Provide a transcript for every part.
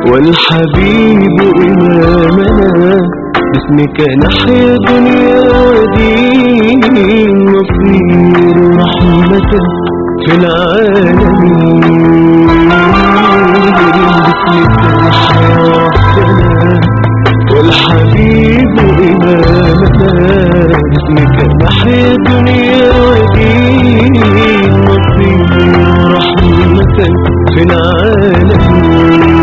والحبيب إمامنا باسمك نحيا دنيا ودين نصير رحمة في العالمين باسمك نحيا ربنا والحبيب إمامنا باسمك نحيا دنيا ودين نصير رحمة في العالمين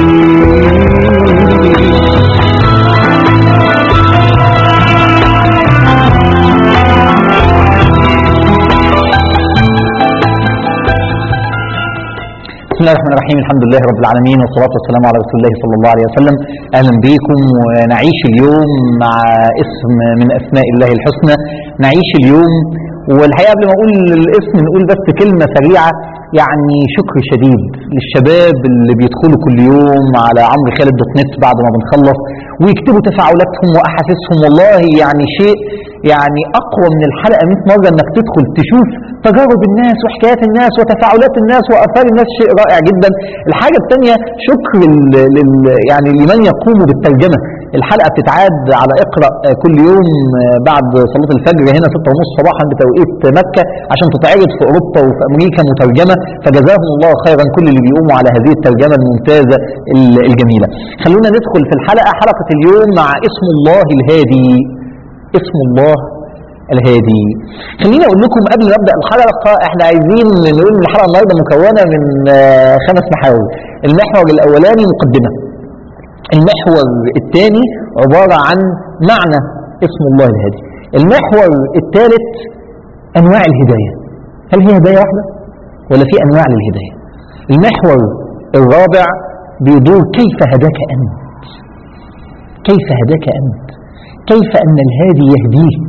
بسم الله الرحمن الرحيم الحمد لله رب العالمين والصلاة والسلام على رسول الله صلى الله عليه وسلم أهلا بكم ونعيش اليوم مع اسم من أسماء الله الحسنى نعيش اليوم والحقيقة قبل ما أقول الاسم نقول بس كلمة سريعة يعني شكر شديد للشباب اللي بيدخلوا كل يوم على عمرو خالد دوت نت بعد ما بنخلص ويكتبوا تفاعلاتهم وأحاسيسهم والله يعني شيء يعني أقوى من الحلقة 100 مرة إنك تدخل تشوف تجارب الناس وحكايات الناس وتفاعلات الناس وآثار الناس شيء رائع جدا الحاجة الثانية شكر لل... لل... يعني لمن يقوم بالترجمة الحلقة بتتعاد على اقرأ كل يوم بعد صلاة الفجر هنا 6 ونص صباحا بتوقيت مكة عشان تتعرض في أوروبا وفي أمريكا مترجمة فجزاهم الله خيرا كل اللي بيقوموا على هذه الترجمة الممتازة ال- الجميلة خلونا ندخل في الحلقة حلقة اليوم مع اسم الله الهادي اسم الله الهادي خليني اقول لكم قبل ما ابدا الحلقه احنا عايزين نقول ان الحلقه النهارده مكونه من آه، خمس محاور المحور الاولاني مقدمه المحور الثاني عباره عن معنى اسم الله الهادي المحور الثالث انواع الهدايه هل هي هدايه واحده ولا في انواع للهدايه المحور الرابع بيدور كيف هداك انت كيف هداك انت كيف ان الهادي يهديك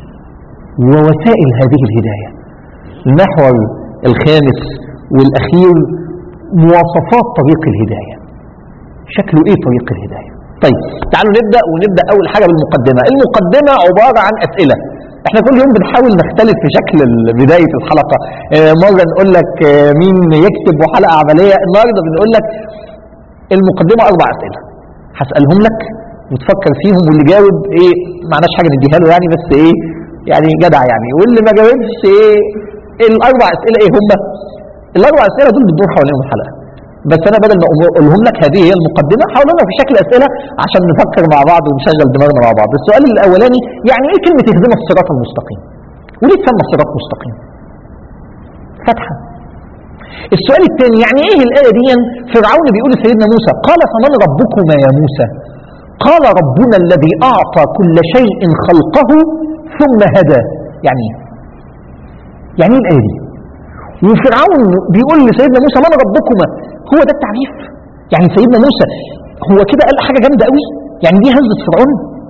ووسائل هذه الهداية المحور الخامس والأخير مواصفات طريق الهداية شكله إيه طريق الهداية طيب تعالوا نبدأ ونبدأ أول حاجة بالمقدمة المقدمة عبارة عن أسئلة احنا كل يوم بنحاول نختلف في شكل ال- بداية الحلقة آه، مرة نقول لك آه، مين يكتب وحلقة عملية النهاردة بنقول لك المقدمة أربع أسئلة هسألهم لك وتفكر فيهم واللي جاوب إيه معناش حاجة نديها له يعني بس إيه يعني جدع يعني واللي ما جاوبش إيه الأربع أسئلة إيه هم؟ الأربع أسئلة دول بتدور حواليهم الحلقة بس أنا بدل ما أقولهم لك هذه هي المقدمة هقولها في شكل أسئلة عشان نفكر مع بعض ونشغل دماغنا مع بعض السؤال الأولاني يعني إيه كلمة اهدنا الصراط المستقيم؟ وليه تسمى الصراط مستقيم؟ فتحة السؤال الثاني يعني ايه الآية دي فرعون بيقول لسيدنا موسى قال فمن ربكما يا موسى قال ربنا الذي أعطى كل شيء خلقه ثم هدى يعني ايه يعني ايه الآية دي وفرعون بيقول لسيدنا موسى من ربكما هو ده التعريف يعني سيدنا موسى هو كده قال حاجة جامدة قوي يعني دي هزة فرعون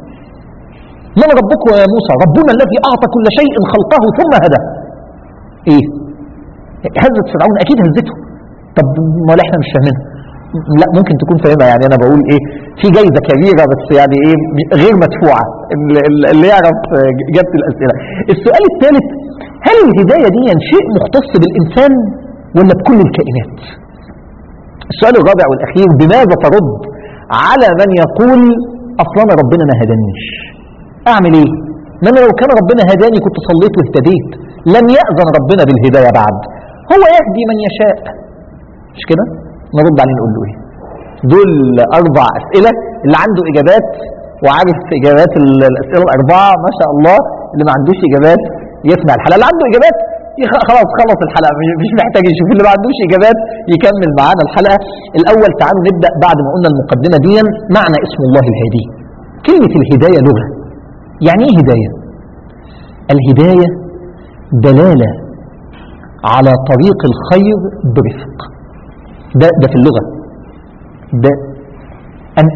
من ربكم يا موسى ربنا الذي أعطى كل شيء خلقه ثم هدى ايه هزت فرعون اكيد هزته طب امال احنا مش فاهمينها لا ممكن تكون فاهمها يعني انا بقول ايه في جايزه كبيره بس يعني ايه غير مدفوعه اللي, اللي يعرف اجابه الاسئله السؤال الثالث هل الهدايه دي شيء مختص بالانسان ولا بكل الكائنات السؤال الرابع والاخير بماذا ترد على من يقول اصلا ربنا ما هدانيش اعمل ايه ما انا لو كان ربنا هداني كنت صليت واهتديت لم يأذن ربنا بالهداية بعد هو يهدي من يشاء مش كده نرد عليه نقول له ايه دول اربع اسئله اللي عنده اجابات وعارف اجابات ال- الاسئله الاربعه ما شاء الله اللي ما عندوش اجابات يسمع الحلقه اللي عنده اجابات يخ- خلاص خلص الحلقه مش- مش محتاج يشوف اللي ما عندوش اجابات يكمل معانا الحلقه الاول تعالوا نبدا بعد ما قلنا المقدمه دي معنى اسم الله الهادي كلمه الهدايه لغه يعني ايه هدايه الهدايه دلاله على طريق الخير برفق ده ده في اللغه ده أن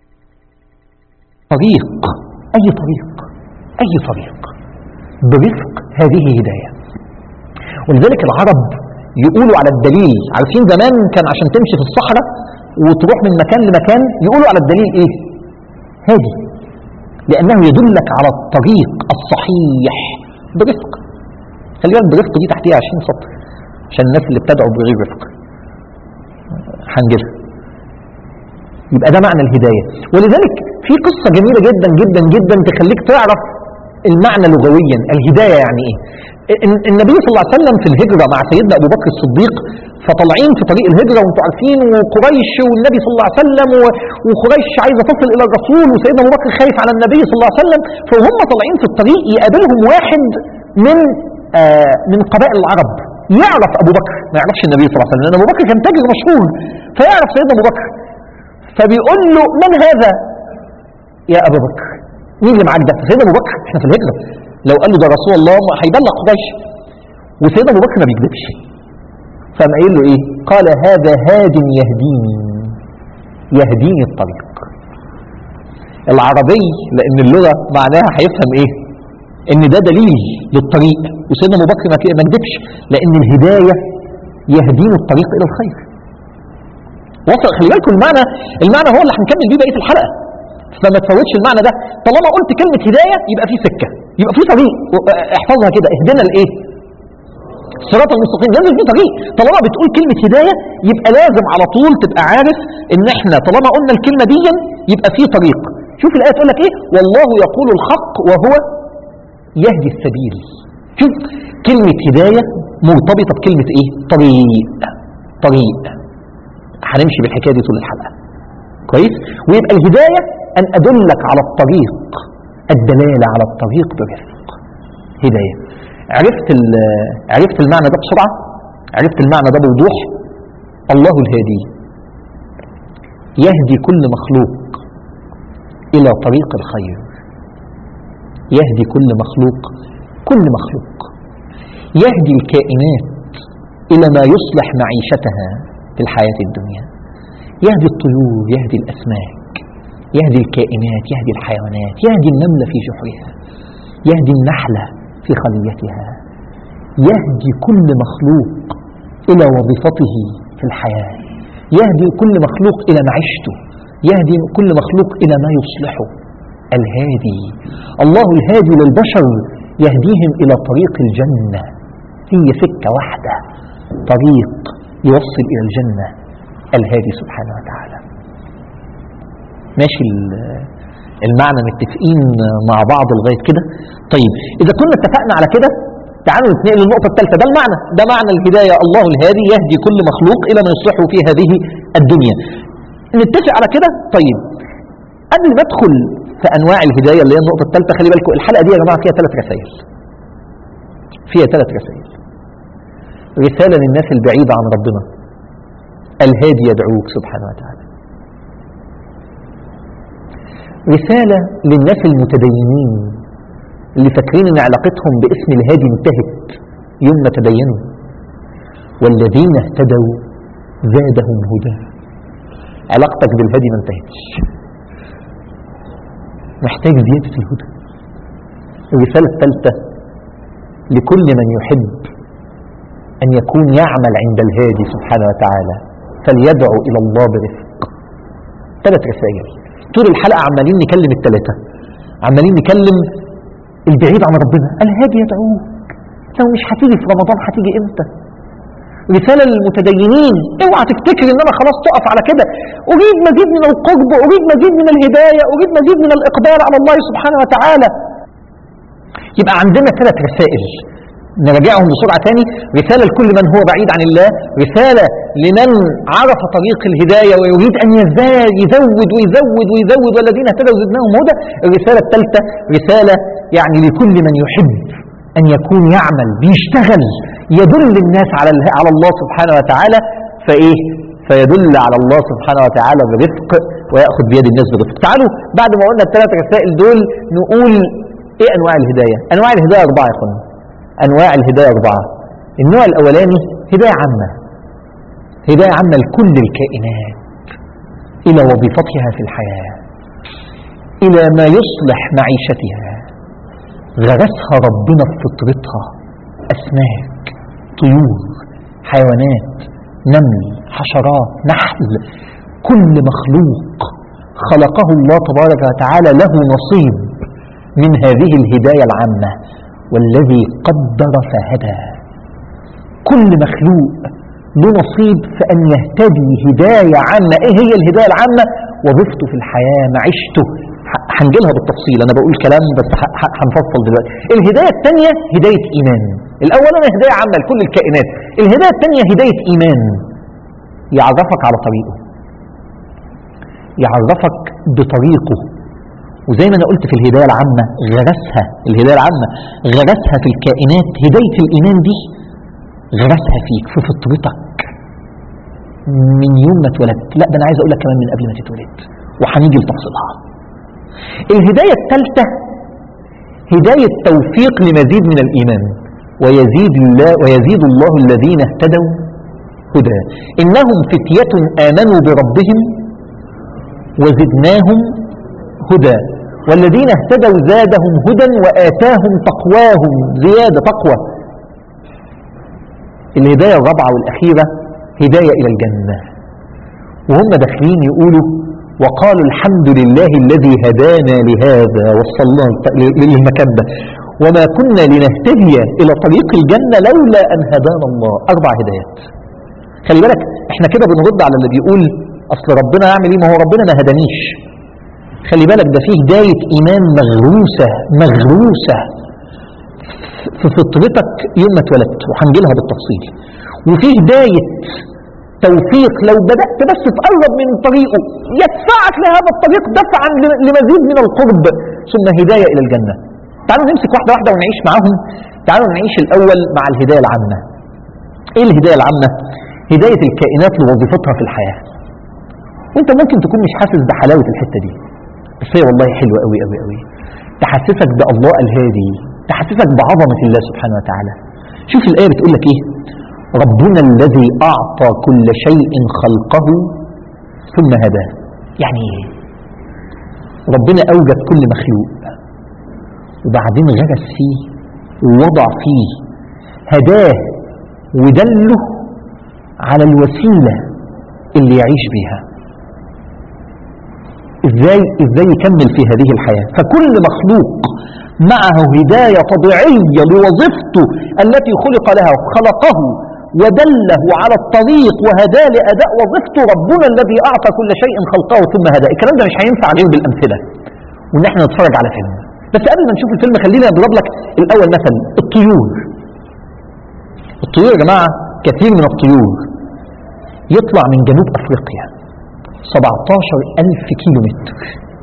طريق أي طريق أي طريق برفق هذه هداية ولذلك العرب يقولوا على الدليل عارفين زمان كان عشان تمشي في الصحراء وتروح من مكان لمكان يقولوا على الدليل ايه هادي لأنه يدلك على الطريق الصحيح برفق خلي بالك برفق دي تحتيها 20 سطر عشان الناس اللي بتدعو بغير رفق هنجيلها يبقى ده معنى الهداية ولذلك في قصة جميلة جدا جدا جدا تخليك تعرف المعنى لغويا الهداية يعني ايه ال- النبي صلى الله عليه وسلم في الهجرة مع سيدنا أبو بكر الصديق فطالعين في طريق الهجرة وانتم عارفين وقريش والنبي صلى الله عليه وسلم و- وقريش عايزة تصل إلى الرسول وسيدنا أبو بكر خايف على النبي صلى الله عليه وسلم فهم طالعين في الطريق يقابلهم واحد من آه من قبائل العرب يعرف أبو بكر ما يعرفش النبي صلى الله عليه وسلم لأن أبو بكر كان تاجر مشهور فيعرف سيدنا أبو بكر فبيقول له من هذا يا ابو بكر مين اللي معاك ده سيدنا ابو بكر احنا في الهجره لو قال له ده رسول الله ما هيبلغ قريش وسيدنا ابو بكر ما بيكذبش فقام قايل له ايه قال هذا هاد يهديني يهديني الطريق العربي لان اللغه معناها هيفهم ايه ان ده دليل للطريق وسيدنا ابو بكر ما ك- ما كذبش لان الهدايه يهديني الطريق الى الخير وصل خلي بالكم المعنى المعنى هو اللي هنكمل بيه بقيه الحلقه فما تفوتش المعنى ده طالما قلت كلمه هدايه يبقى في سكه يبقى في طريق و- احفظها كده اهدنا لايه الصراط المستقيم لازم في طريق طالما بتقول كلمه هدايه يبقى لازم على طول تبقى عارف ان احنا طالما قلنا الكلمه دي يبقى في طريق شوف الايه تقول لك ايه والله يقول الحق وهو يهدي السبيل شوف كلمه هدايه مرتبطه بكلمه ايه طريق طريق هنمشي بالحكايه دي طول الحلقه كويس ويبقى الهدايه ان ادلك على الطريق الدلاله على الطريق برفق هدايه عرفت ال- عرفت المعنى ده بسرعه عرفت المعنى ده بوضوح الله الهادي يهدي كل مخلوق الى طريق الخير يهدي كل مخلوق كل مخلوق يهدي الكائنات الى ما يصلح معيشتها في الحياه الدنيا يهدي الطيور يهدي الاسماك يهدي الكائنات يهدي الحيوانات يهدي النمله في جحرها يهدي النحله في خليتها يهدي كل مخلوق الى وظيفته في الحياه يهدي كل مخلوق الى معيشته يهدي كل مخلوق الى ما يصلحه الهادي الله الهادي للبشر يهديهم الى طريق الجنه هي سكه واحده طريق يوصل الى الجنه الهادي سبحانه وتعالى ماشي ال- المعنى متفقين مع بعض لغايه كده طيب اذا كنا اتفقنا على كده تعالوا نتنقل للنقطه الثالثه ده المعنى ده معنى الهدايه الله الهادي يهدي كل مخلوق الى ما يصلحه في هذه الدنيا نتفق على كده طيب قبل ما ادخل في انواع الهدايه اللي هي النقطه الثالثه خلي بالكم الحلقه دي يا جماعه فيها ثلاث رسائل فيها ثلاث رسائل رساله للناس البعيده عن ربنا الهادي يدعوك سبحانه وتعالى رسالة للناس المتدينين اللي فاكرين ان علاقتهم باسم الهادي انتهت يوم ما تدينوا والذين اهتدوا زادهم هدى علاقتك بالهادي ما انتهتش محتاج زيادة الهدى الرسالة الثالثة لكل من يحب أن يكون يعمل عند الهادي سبحانه وتعالى فليدعو إلى الله برفق ثلاث رسائل طول الحلقة عمالين نكلم الثلاثة عمالين نكلم البعيد عن ربنا الهادي يدعوك لو مش هتيجي في رمضان هتيجي امتى رسالة للمتدينين اوعى تفتكر ان انا خلاص تقف على كده اريد مزيد من القرب اريد مزيد من الهداية اريد مزيد من الاقبال على الله سبحانه وتعالى يبقى عندنا ثلاث رسائل نراجعهم بسرعة تاني رسالة لكل من هو بعيد عن الله رسالة لمن عرف طريق الهداية ويريد أن يزداد يزود ويزود ويزود والذين اهتدوا زدناهم هدى الرسالة الثالثة رسالة يعني لكل من يحب أن يكون يعمل بيشتغل يدل الناس على اله- على الله سبحانه وتعالى فإيه فيدل على الله سبحانه وتعالى برفق ويأخذ بيد الناس برفق تعالوا بعد ما قلنا الثلاث رسائل دول نقول ايه انواع الهدايه انواع الهدايه اربعه يا اخوانا انواع الهدايه اربعه النوع الاولاني هدايه عامه هدايه عامه لكل الكائنات الى وظيفتها في الحياه الى ما يصلح معيشتها غرسها ربنا في فطرتها اسماك طيور حيوانات نمل حشرات نحل كل مخلوق خلقه الله تبارك وتعالى له نصيب من هذه الهداية العامة والذي قدر فهدى كل مخلوق له نصيب في أن يهتدي هداية عامة إيه هي الهداية العامة وظيفته في الحياة معيشته ه- هنجيلها بالتفصيل أنا بقول كلام بس ه- ه- هنفصل دلوقتي الهداية الثانية هداية إيمان الأولانية هداية عامة لكل الكائنات الهداية الثانية هداية إيمان يعرفك على طريقه يعرفك بطريقه وزي ما انا قلت في الهدايه العامه غرسها الهدايه العامه غرسها في الكائنات هدايه الايمان دي غرسها فيك في فطرتك من يوم ما اتولدت لا ده انا عايز اقول لك كمان من قبل ما تتولد وهنيجي لتفصيلها الهدايه الثالثه هدايه توفيق لمزيد من الايمان ويزيد الله ويزيد الله الذين اهتدوا هدى انهم فتيه امنوا بربهم وزدناهم هدى والذين اهتدوا زادهم هدى وآتاهم تقواهم زيادة تقوى الهداية الرابعة والأخيرة هداية إلى الجنة وهم داخلين يقولوا وقالوا الحمد لله الذي هدانا لهذا وصلنا للمكان ده وما كنا لنهتدي إلى طريق الجنة لولا أن هدانا الله أربع هدايات خلي بالك احنا كده بنرد على اللي بيقول أصل ربنا يعمل إيه ما هو ربنا ما هدانيش خلي بالك ده فيه هداية إيمان مغروسة مغروسة في فطرتك يوم ما اتولدت وهنجيلها بالتفصيل وفي هداية توفيق لو بدأت بس تقرب من طريقه يدفعك لهذا الطريق دفعا لمزيد من القرب ثم هداية إلى الجنة تعالوا نمسك واحدة واحدة ونعيش معاهم تعالوا نعيش الأول مع الهداية العامة إيه الهداية العامة؟ هداية الكائنات لوظيفتها في الحياة وانت ممكن تكون مش حاسس بحلاوة الحتة دي بس هي والله حلوة قوي قوي قوي تحسسك بالله الهادي تحسسك بعظمة الله سبحانه وتعالى شوف الآية بتقول لك إيه ربنا الذي أعطى كل شيء خلقه ثم هداه يعني إيه ربنا أوجد كل مخلوق وبعدين غرس فيه ووضع فيه هداه ودله على الوسيلة اللي يعيش بيها ازاي ازاي يكمل في هذه الحياه فكل مخلوق معه هدايه طبيعيه لوظيفته التي خلق لها خلقه ودله على الطريق وهداه لاداء وظيفته ربنا الذي اعطى كل شيء خلقه ثم هداه الكلام ده مش هينفع غير بالامثله وان احنا نتفرج على فيلم بس قبل ما نشوف الفيلم خلينا نضرب لك الاول مثل الطيور الطيور يا جماعه كثير من الطيور يطلع من جنوب افريقيا 17 ألف كيلو متر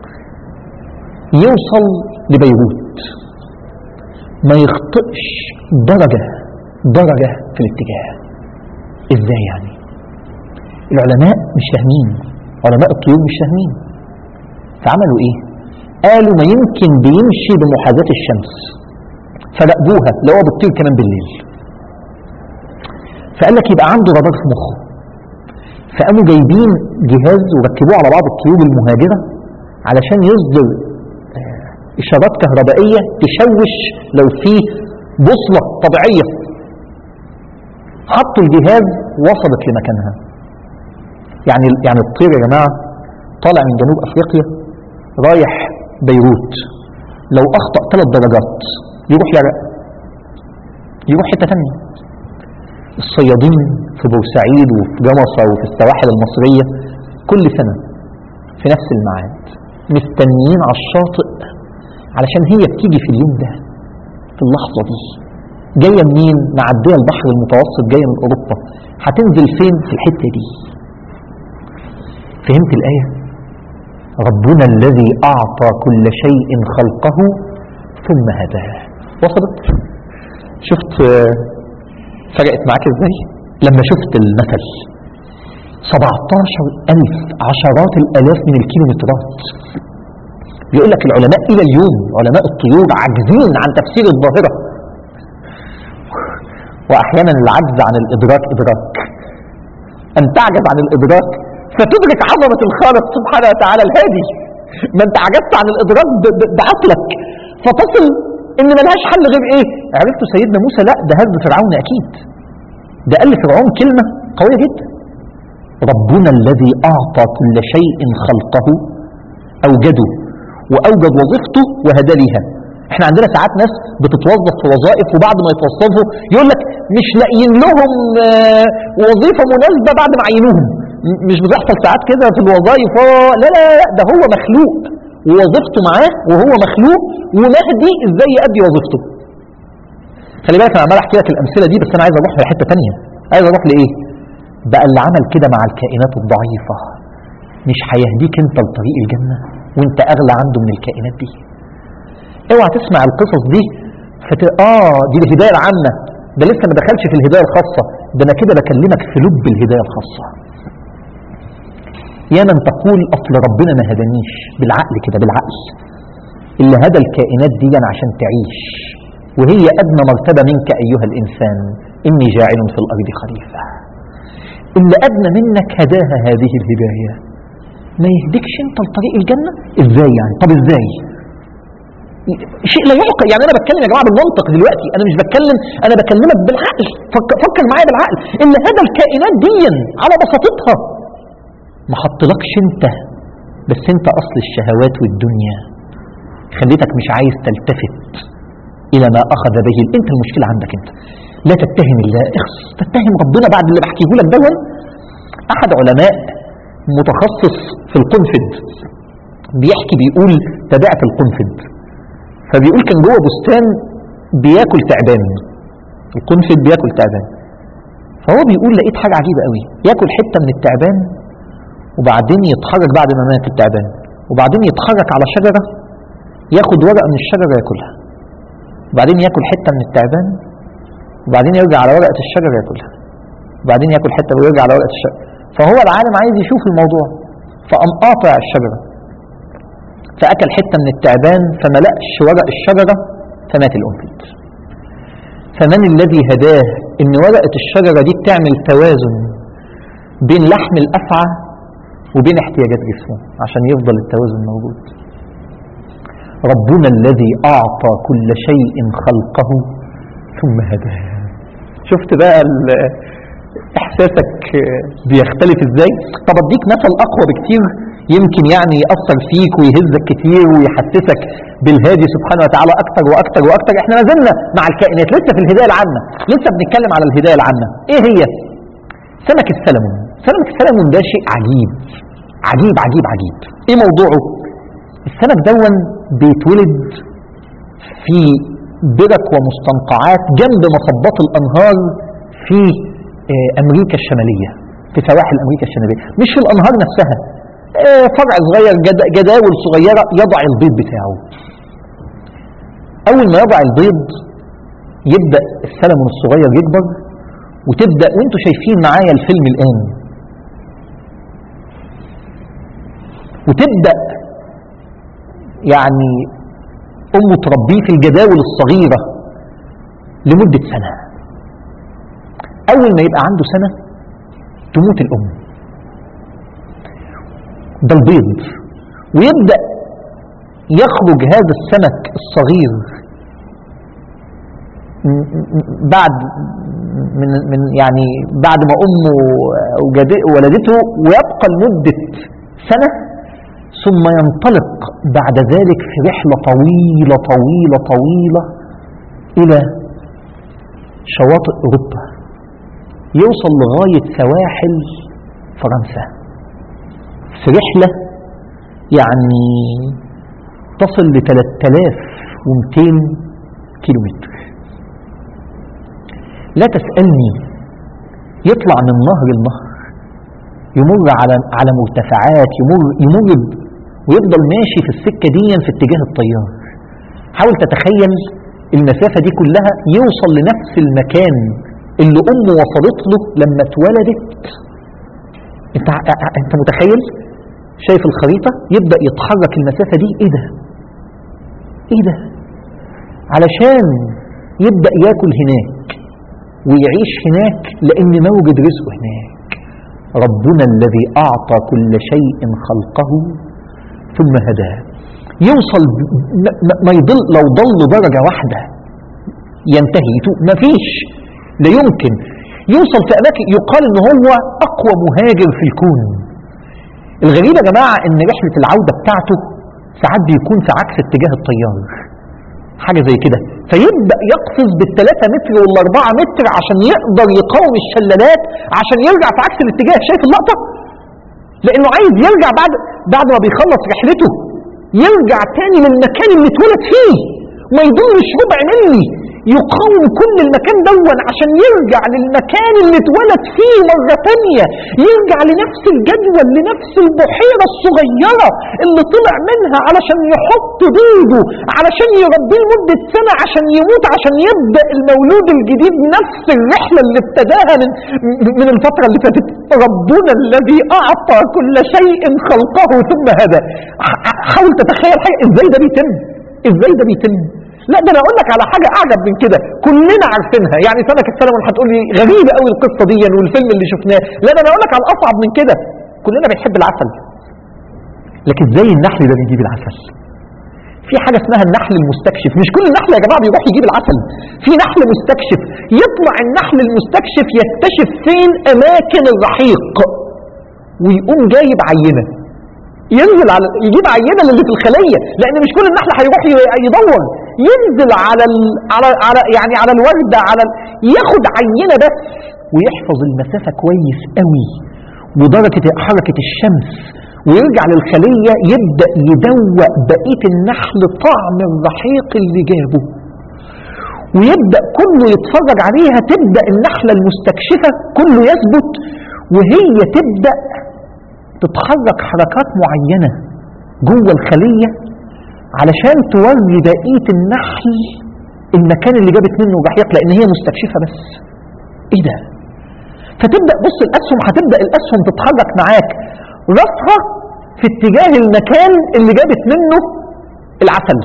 يوصل لبيروت ما يخطئش درجة درجة في الاتجاه ازاي يعني العلماء مش فاهمين علماء الطيور مش فاهمين فعملوا ايه قالوا ما يمكن بيمشي بمحاذاة الشمس فراقبوها لو هو بتطير كمان بالليل فقال لك يبقى عنده رادار في مخه فقاموا جايبين جهاز وركبوه على بعض الطيور المهاجرة علشان يصدر آه، إشارات كهربائية تشوش لو في بوصلة طبيعية حطوا الجهاز وصلت لمكانها يعني يعني الطير يا جماعة طالع من جنوب أفريقيا رايح بيروت لو أخطأ ثلاث درجات يروح يعرق يروح حتة تانية الصيادين في بورسعيد وفي جمصة وفي السواحل المصرية كل سنة في نفس الميعاد مستنيين على الشاطئ علشان هي بتيجي في اليوم ده في اللحظة دي جاية منين؟ معدية البحر المتوسط جاية من أوروبا هتنزل فين؟ في الحتة دي فهمت الآية؟ ربنا الذي أعطى كل شيء خلقه ثم هداه وصلت؟ شفت آه، فرقت معاك ازاي لما شفت المثل 17 ألف عشرات الألاف من الكيلومترات بيقول لك العلماء إلى اليوم علماء الطيور عاجزين عن تفسير الظاهرة وأحيانا العجز عن الإدراك إدراك أن تعجز عن الإدراك فتدرك عظمة الخالق سبحانه وتعالى الهادي ما أنت عجزت عن الإدراك ب- ب- بعقلك فتصل إن ملهاش حل غير إيه عرفتوا سيدنا موسى لا ده هز فرعون أكيد ده قال لفرعون كلمة قوية جدا ربنا الذي أعطى كل شيء خلقه أوجده وأوجد وظيفته وهدى ليها احنا عندنا ساعات ناس بتتوظف في وظائف وبعد ما يتوظفوا يقول لك مش لاقيين لهم آه، وظيفة مناسبة بعد ما عينوهم م- مش بتحصل ساعات كده في الوظائف آه، لا لا لا ده هو مخلوق ووظيفته معاه وهو مخلوق ومهدي ازاي يؤدي وظيفته خلي بالك انا عمال احكي لك الامثله دي بس انا عايز اروح لحته تانية عايز اروح لايه بقى اللي عمل كده مع الكائنات الضعيفه مش هيهديك انت لطريق الجنه وانت اغلى عنده من الكائنات دي اوعى تسمع القصص دي فت... اه دي الهدايه العامه ده لسه ما دخلش في الهدايه الخاصه ده انا كده بكلمك في لب الهدايه الخاصه يا من تقول اصل ربنا ما هدانيش بالعقل كده بالعقل اللي هدى الكائنات دي عشان تعيش وهي ادنى مرتبه منك ايها الانسان اني جاعل في الارض خليفه اللي ادنى منك هداها هذه الهدايه ما يهديكش انت لطريق الجنه ازاي يعني طب ازاي شيء لا يعقل يعني انا بتكلم يا جماعه بالمنطق دلوقتي انا مش بتكلم انا بكلمك بالعقل فك- فكر معايا بالعقل اللي هدى الكائنات دي على بساطتها ما حطلكش انت بس انت اصل الشهوات والدنيا خليتك مش عايز تلتفت الى ما اخذ به انت المشكله عندك انت لا تتهم الله اخص تتهم ربنا بعد اللي بحكيه لك دون احد علماء متخصص في القنفذ بيحكي بيقول تابعت القنفذ فبيقول كان جوه بستان بياكل تعبان القنفذ بياكل تعبان فهو بيقول لقيت حاجه عجيبه قوي ياكل حته من التعبان وبعدين يتحرك بعد ما مات التعبان وبعدين يتحرك على شجره ياخد ورقه من الشجره ياكلها وبعدين ياكل حته من التعبان وبعدين يرجع على ورقه الشجره ياكلها وبعدين ياكل حته ويرجع على ورقه الشجره فهو العالم عايز يشوف الموضوع فقام قاطع الشجره فاكل حته من التعبان فما لقش ورق الشجره فمات الانفذ فمن الذي هداه ان ورقه الشجره دي بتعمل توازن بين لحم الافعى وبين احتياجات جسمه عشان يفضل التوازن موجود ربنا الذي اعطى كل شيء خلقه ثم هداه شفت بقى ال- احساسك بيختلف ازاي طب اديك مثل اقوى بكتير يمكن يعني ياثر فيك ويهزك كتير ويحسسك بالهادي سبحانه وتعالى اكتر واكتر واكتر احنا ما زلنا مع الكائنات لسه في الهدايه العامه لسه بنتكلم على الهدايه العامه ايه هي سمك السلمون سمك السلمون ده شيء عجيب عجيب عجيب عجيب ايه موضوعه السمك دون بيتولد في برك ومستنقعات جنب مصبات الانهار في آه، امريكا الشماليه في سواحل امريكا الشماليه مش في الانهار نفسها آه، فرع صغير جد- جداول صغيره يضع البيض بتاعه اول ما يضع البيض يبدا السلمون الصغير يكبر وتبدا وانتوا شايفين معايا الفيلم الان وتبدا يعني امه تربيه في الجداول الصغيره لمده سنه اول ما يبقى عنده سنه تموت الام ده البيض ويبدا يخرج هذا السمك الصغير م- م- بعد من من يعني بعد ما امه وجد- ولدته ويبقى لمده سنه ثم ينطلق بعد ذلك في رحله طويله طويله طويله الى شواطئ اوروبا يوصل لغايه سواحل فرنسا في رحله يعني تصل ل 3200 كيلومتر لا تسألني يطلع من نهر النهر يمر على على مرتفعات يمر يمر ب- ويفضل ماشي في السكه دي في اتجاه التيار حاول تتخيل المسافه دي كلها يوصل لنفس المكان اللي امه وصلت له لما اتولدت انت ع- ع- انت متخيل شايف الخريطه يبدا يتحرك المسافه دي ايه ده ايه ده علشان يبدا ياكل هناك ويعيش هناك لان موجد رزقه هناك ربنا الذي اعطى كل شيء خلقه ثم هداه يوصل ب- م- م- ما يضل لو ضل درجه واحده ينتهي يتوب مفيش لا يمكن يوصل في اماكن يقال ان هو اقوى مهاجر في الكون الغريب يا جماعه ان رحله العوده بتاعته ساعات بيكون في عكس اتجاه التيار حاجه زي كده فيبدا يقفز بالثلاثة متر والاربعة متر عشان يقدر يقاوم الشلالات عشان يرجع في عكس الاتجاه شايف اللقطه لانه عايز يرجع بعد بعد ما بيخلص رحلته يرجع تاني للمكان اللي اتولد فيه ما يضمش ربع ملي يقاوم كل المكان دون عشان يرجع للمكان اللي اتولد فيه مرة تانية يرجع لنفس الجدول لنفس البحيرة الصغيرة اللي طلع منها علشان يحط بيضه علشان يربيه لمدة سنة عشان يموت عشان يبدأ المولود الجديد نفس الرحلة اللي ابتداها من, من الفترة اللي فاتت ربنا الذي أعطى كل شيء خلقه ثم هدى حاول تتخيل حاجة ازاي ده بيتم ازاي ده بيتم لا ده انا اقول لك على حاجه اعجب من كده كلنا عارفينها يعني سنه السلام هتقول لي غريبه قوي القصه دي والفيلم اللي شفناه لا ده انا اقول لك على الاصعب من كده كلنا بنحب العسل لكن ازاي النحل ده بيجيب العسل في حاجة اسمها النحل المستكشف مش كل النحل يا جماعة بيروح يجيب العسل في نحل مستكشف يطلع النحل المستكشف يكتشف فين أماكن الرحيق ويقوم جايب عينة ينزل على يجيب عينه للي في الخليه لان مش كل النحل هيروح ي- يدور ينزل على ال... على على يعني على الورده على ال... ياخد عينه بس ويحفظ المسافه كويس قوي ودرجه حركه الشمس ويرجع للخليه يبدا يدوق بقيه النحل طعم الرحيق اللي جابه ويبدا كله يتفرج عليها تبدا النحله المستكشفه كله يثبت وهي تبدا تتحرك حركات معينة جوه الخلية علشان توري بقية النحل المكان اللي جابت منه الرحيق لأن هي مستكشفة بس إيه ده؟ فتبدأ بص الأسهم هتبدأ الأسهم تتحرك معاك راسها في اتجاه المكان اللي جابت منه العسل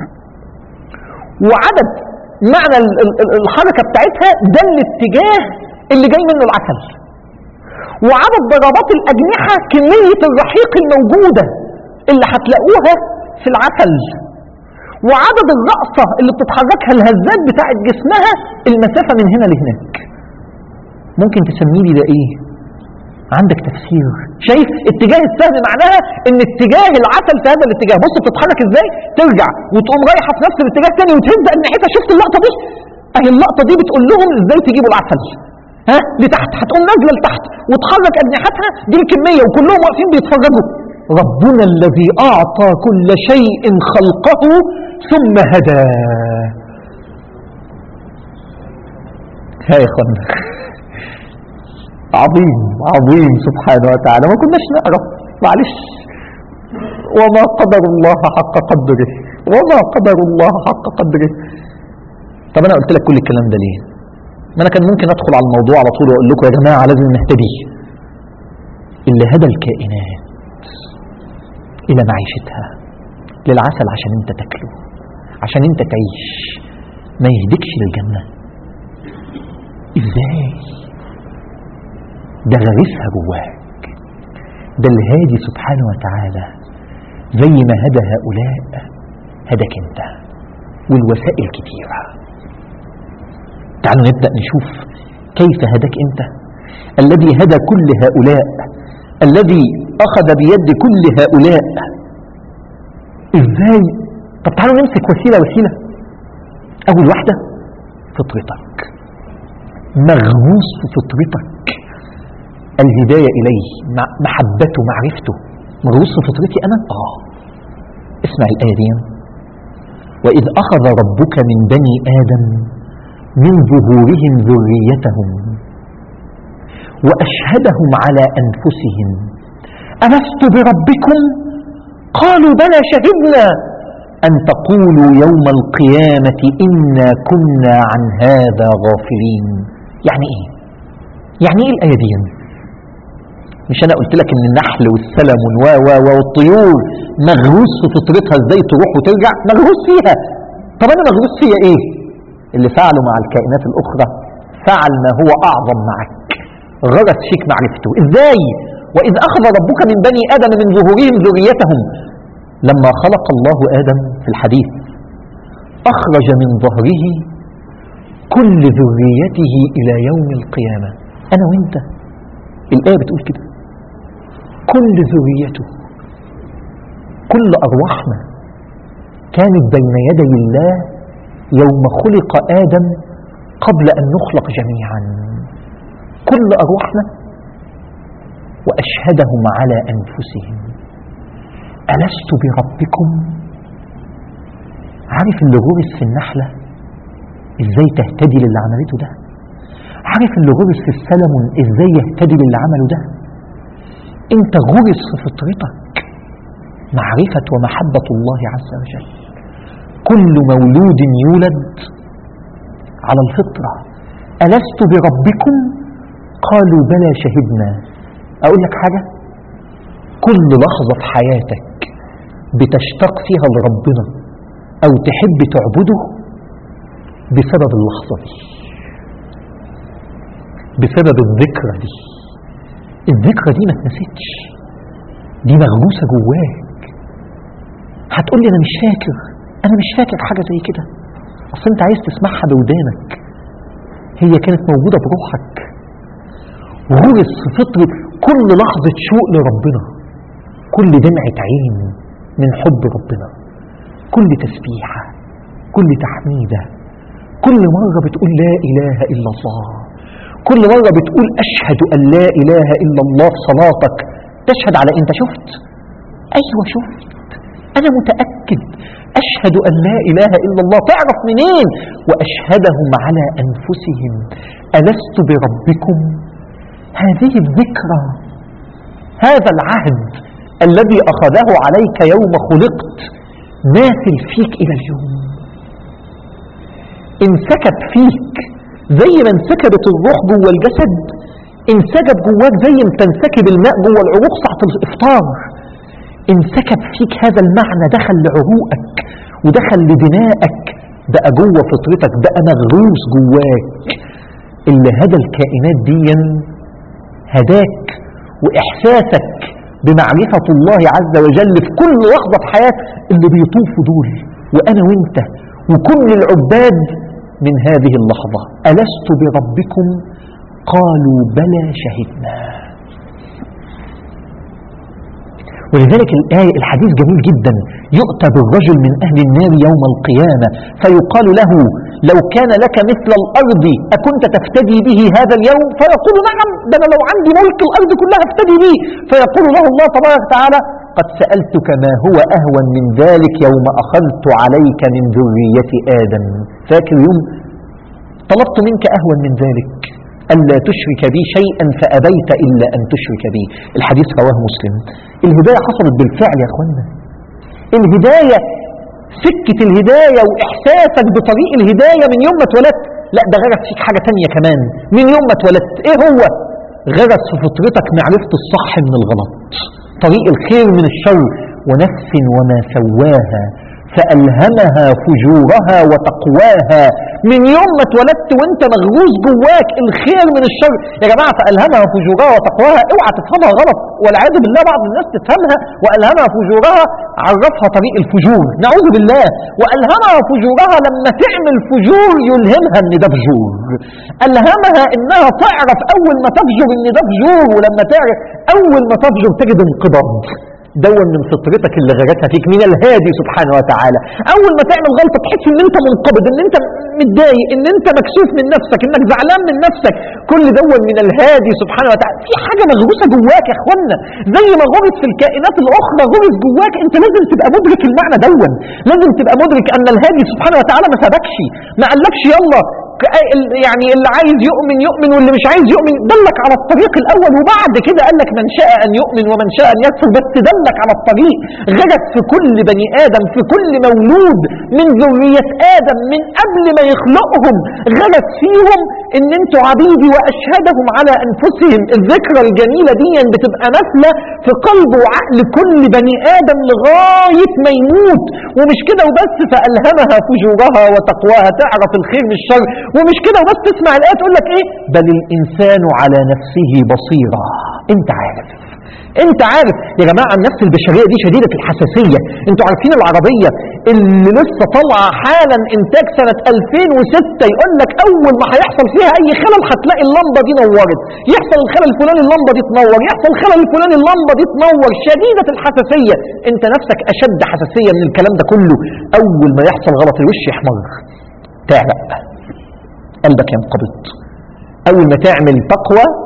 وعدد معنى ال- ال- ال- الحركة بتاعتها ده الاتجاه اللي جاي منه العسل وعدد ضربات الأجنحة كمية الرحيق الموجودة اللي هتلاقوها في العسل وعدد الرأسة اللي بتتحركها الهزات بتاعت جسمها المسافة من هنا لهناك ممكن تسميه لي ده ايه عندك تفسير شايف اتجاه السهم معناها ان اتجاه العسل في هذا الاتجاه بص بتتحرك ازاي ترجع وتقوم رايحه في نفس الاتجاه الثاني وتبدا الناحيه شفت اللقطه دي اهي اللقطه دي بتقول لهم ازاي تجيبوا العسل ها لتحت هتقوم نازله لتحت وتحرك اجنحتها دي الكميه وكلهم واقفين بيتفرجوا ربنا الذي اعطى كل شيء خلقه ثم هدى ها يا اخوانا عظيم عظيم سبحانه وتعالى ما كناش نعرف معلش وما قدر الله حق قدره وما قدر الله حق قدره طب انا قلت لك كل الكلام ده ليه ما انا كان ممكن ادخل على الموضوع على طول واقول لكم يا جماعه لازم نهتدي اللي هدى الكائنات الى معيشتها للعسل عشان انت تاكله عشان انت تعيش ما يهدكش للجنه ازاي ده غرسها جواك ده الهادي سبحانه وتعالى زي ما هدى هؤلاء هداك انت والوسائل كتيره تعالوا نبدأ نشوف كيف هداك أنت الذي هدى كل هؤلاء الذي أخذ بيد كل هؤلاء إزاي طب تعالوا نمسك وسيلة وسيلة أول واحدة فطرتك مغروس في فطرتك الهداية إليه مع- محبته معرفته مغروس في فطرتي أنا آه اسمع الآية دي وإذ أخذ ربك من بني آدم من ظهورهم ذريتهم واشهدهم على انفسهم الست بربكم قالوا بلى شهدنا ان تقولوا يوم القيامه انا كنا عن هذا غافلين يعني ايه يعني ايه الايه دي مش انا قلت لك ان النحل والسلم و و و والطيور مغروس في فطرتها ازاي تروح وترجع مغروس فيها طب انا مغروس فيها ايه اللي فعله مع الكائنات الأخرى فعل ما هو أعظم معك غرس فيك معرفته إزاي وإذ أخذ ربك من بني آدم من ظهورهم ذريتهم لما خلق الله آدم في الحديث أخرج من ظهره كل ذريته إلى يوم القيامة أنا وإنت الآية بتقول كده كل ذريته كل أرواحنا كانت بين يدي الله يوم خلق آدم قبل أن نخلق جميعا كل أرواحنا وأشهدهم على أنفسهم ألست بربكم عارف اللي غرس في النحلة ازاي تهتدي للي عملته ده عارف اللي غرس في السلمون ازاي يهتدي للي عمله ده انت غرس في فطرتك معرفة ومحبة الله عز وجل كل مولود يولد على الفطرة ألست بربكم قالوا بلى شهدنا أقول لك حاجة كل لحظة في حياتك بتشتاق فيها لربنا أو تحب تعبده بسبب اللحظة دي بسبب الذكرى دي الذكرى دي ما اتنسيتش دي مغروسة جواك هتقول لي أنا مش فاكر أنا مش فاكر حاجة زي كده أصل أنت عايز تسمعها بودانك هي كانت موجودة بروحك غرس في فطرة كل لحظة شوق لربنا كل دمعة عين من حب ربنا كل تسبيحة كل تحميدة كل مرة بتقول لا إله إلا الله كل مرة بتقول أشهد أن لا إله إلا الله في صلاتك تشهد على أنت شفت أيوة شفت أنا متأكد أشهد أن لا إله إلا الله تعرف منين وأشهدهم على أنفسهم ألست بربكم هذه الذكرى هذا العهد الذي أخذه عليك يوم خلقت ماثل فيك إلى اليوم انسكب فيك زي ما انسكبت الروح جوه الجسد انسكب جواك زي ما تنسكب الماء جوه العروق ساعة الإفطار انسكب فيك هذا المعنى دخل لعروقك ودخل لدمائك بقى جوه فطرتك بقى مغروس جواك اللي هدى الكائنات دي هداك وإحساسك بمعرفة الله عز وجل في كل لحظة في حياتك اللي بيطوفوا دول وأنا وإنت وكل العباد من هذه اللحظة ألست بربكم قالوا بلى شهدنا ولذلك الآية الحديث جميل جدا يؤتى بالرجل من أهل النار يوم القيامة فيقال له لو كان لك مثل الأرض أكنت تفتدي به هذا اليوم فيقول نعم ده أنا لو عندي ملك الأرض كلها افتدي به فيقول له الله تبارك وتعالى قد سألتك ما هو أهون من ذلك يوم أخذت عليك من ذرية آدم فاكر يوم طلبت منك أهون من ذلك ألا تشرك بي شيئا فأبيت إلا أن تشرك بي الحديث رواه مسلم الهداية حصلت بالفعل يا أخوانا الهداية سكة الهداية وإحساسك بطريق الهداية من يوم ما اتولدت لا ده غرس فيك حاجة تانية كمان من يوم ما اتولدت ايه هو غرس في فطرتك معرفة الصح من الغلط طريق الخير من الشر ونفس وما سواها فألهمها فجورها وتقواها من يوم ما اتولدت وانت مغروس جواك الخير من الشر يا جماعة فألهمها فجورها وتقواها اوعى تفهمها غلط والعياذ بالله بعض الناس تفهمها وألهمها فجورها عرفها طريق الفجور نعوذ بالله وألهمها فجورها لما تعمل فجور يلهمها ان ده فجور ألهمها انها تعرف اول ما تفجر ان ده فجور ولما تعرف اول ما تفجر تجد انقباض دون من فطرتك اللي غرتها فيك من الهادي سبحانه وتعالى اول ما تعمل غلطه تحس ان انت منقبض ان انت متضايق ان انت مكسوف من نفسك انك زعلان من نفسك كل دون من الهادي سبحانه وتعالى في حاجه مغروسه جواك يا اخوانا زي ما غرس في الكائنات الاخرى غرس جواك انت لازم تبقى مدرك المعنى دون لازم تبقى مدرك ان الهادي سبحانه وتعالى ما سابكش ما قالكش يلا يعني اللي عايز يؤمن يؤمن واللي مش عايز يؤمن دلك على الطريق الاول وبعد كده قال لك من شاء ان يؤمن ومن شاء ان يكفر بس دلك على الطريق غرس في كل بني ادم في كل مولود من ذريه ادم من قبل ما يخلقهم غرس فيهم ان انتوا عبيدي واشهدهم على انفسهم الذكرى الجميله دي بتبقى نافله في قلب وعقل كل بني ادم لغايه ما يموت ومش كده وبس فالهمها فجورها وتقواها تعرف الخير من الشر ومش كده وبس تسمع الايه تقول لك ايه بل الانسان على نفسه بصيره انت عارف انت عارف يا جماعه النفس البشريه دي شديده الحساسيه انتوا عارفين العربيه اللي لسه طالعه حالا انتاج سنه 2006 يقول لك اول ما هيحصل فيها اي خلل هتلاقي اللمبه دي نورت يحصل الخلل الفلاني اللمبه دي تنور يحصل الخلل الفلاني اللمبه دي تنور شديده الحساسيه انت نفسك اشد حساسيه من الكلام ده كله اول ما يحصل غلط الوش يحمر تعرق قلبك ينقبض اول ما تعمل تقوى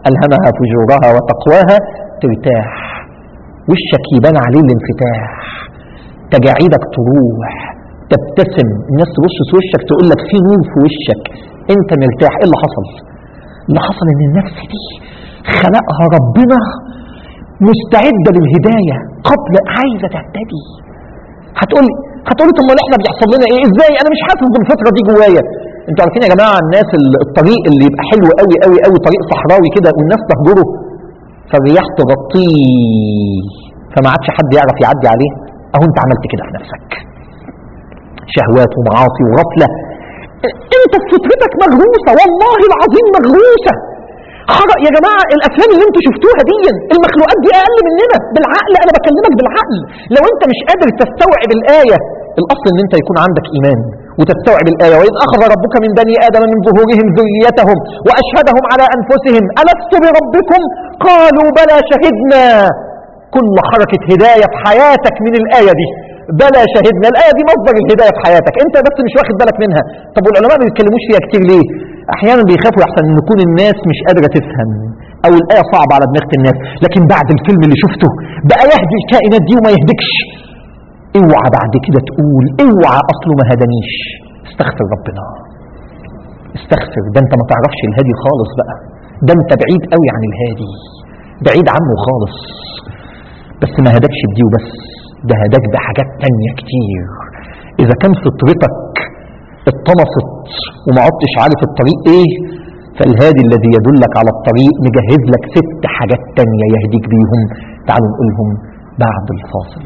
ألهمها فجورها وتقواها ترتاح وشك يبان عليه الانفتاح تجاعيدك تروح تبتسم الناس تبص في وشك تقول لك في نور في وشك انت مرتاح ايه اللي حصل اللي حصل ان النفس دي خلقها ربنا مستعده للهدايه قبل عايزه تهتدي هتقول هتقول طب امال احنا بيحصل لنا ايه ازاي انا مش حاسس بالفطره دي جوايا انتوا عارفين يا جماعه الناس ال- الطريق اللي يبقى حلو قوي قوي قوي طريق صحراوي كده والناس تهجره فالرياح تغطيه فما عادش حد يعرف يعدي عليه اهو انت عملت كده في نفسك شهوات ومعاصي وغفله انت في فطرتك مغروسه والله العظيم مغروسه خرق يا جماعه الافلام اللي انتوا شفتوها دي المخلوقات دي اقل مننا بالعقل انا بكلمك بالعقل لو انت مش قادر تستوعب الايه الاصل ان انت يكون عندك ايمان وتستوعب الايه واذ اخذ ربك من بني ادم من ظهورهم ذريتهم واشهدهم على انفسهم الست بربكم قالوا بلى شهدنا كل حركة هداية في حياتك من الآية دي بلى شهدنا الآية دي مصدر الهداية في حياتك أنت بس مش واخد بالك منها طب والعلماء ما بيتكلموش فيها كتير ليه أحيانا بيخافوا يحسن أن يكون الناس مش قادرة تفهم أو الآية صعبة على دماغة الناس لكن بعد الفيلم اللي شفته بقى يهدي الكائنات دي وما يهدكش اوعى بعد كده تقول اوعى أصله ما هدانيش استغفر ربنا استغفر ده انت ما تعرفش الهادي خالص بقى ده انت بعيد قوي عن الهادي بعيد عنه خالص بس ما هداكش بدي وبس ده هداك بحاجات تانية كتير إذا كان فطرتك اتطمست وما عدتش عارف الطريق إيه فالهادي الذي يدلك على الطريق مجهز لك ست حاجات تانية يهديك بيهم تعالوا نقولهم بعد الفاصل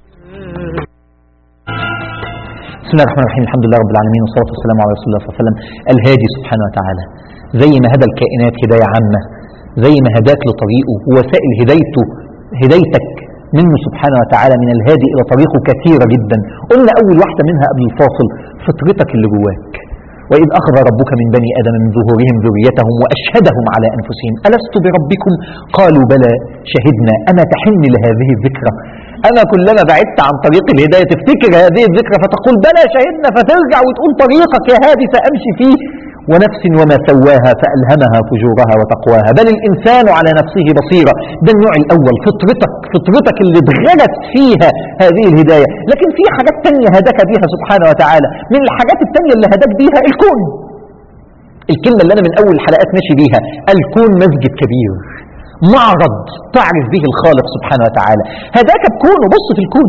بسم الله الرحمن الرحيم الحمد لله رب العالمين والصلاة والسلام على رسول الله صلى الله عليه وسلم الهادي سبحانه وتعالى زي ما هدى الكائنات هداية عامة زي ما هداك لطريقه ووسائل هدايته هدايتك منه سبحانه وتعالى من الهادي إلى طريقه كثيرة جدا قلنا أول واحدة منها قبل الفاصل فطرتك اللي جواك وإذ أخذ ربك من بني آدم من ظهورهم ذريتهم وأشهدهم على أنفسهم ألست بربكم قالوا بلى شهدنا أما تحن لهذه الذكرى أما كلما بعدت عن طريق الهداية تفتكر هذه الذكرى فتقول بلى شهدنا فترجع وتقول طريقك يا هادي سأمشي فيه ونفس وما سواها فألهمها فجورها وتقواها بل الإنسان على نفسه بصيرة ده النوع الأول فطرتك فطرتك اللي اتغلت فيها هذه الهداية لكن في حاجات تانية هداك بيها سبحانه وتعالى من الحاجات التانية اللي هداك بيها الكون الكلمة اللي أنا من أول الحلقات ماشي بيها الكون مسجد كبير معرض تعرف به الخالق سبحانه وتعالى هداك بكون وبص في الكون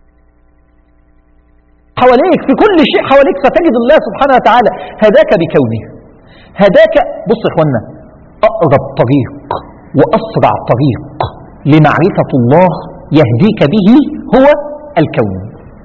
حواليك في كل شيء حواليك ستجد الله سبحانه وتعالى هداك بكونه هداك بص يا اخوانا اقرب طريق واسرع طريق لمعرفه الله يهديك به هو الكون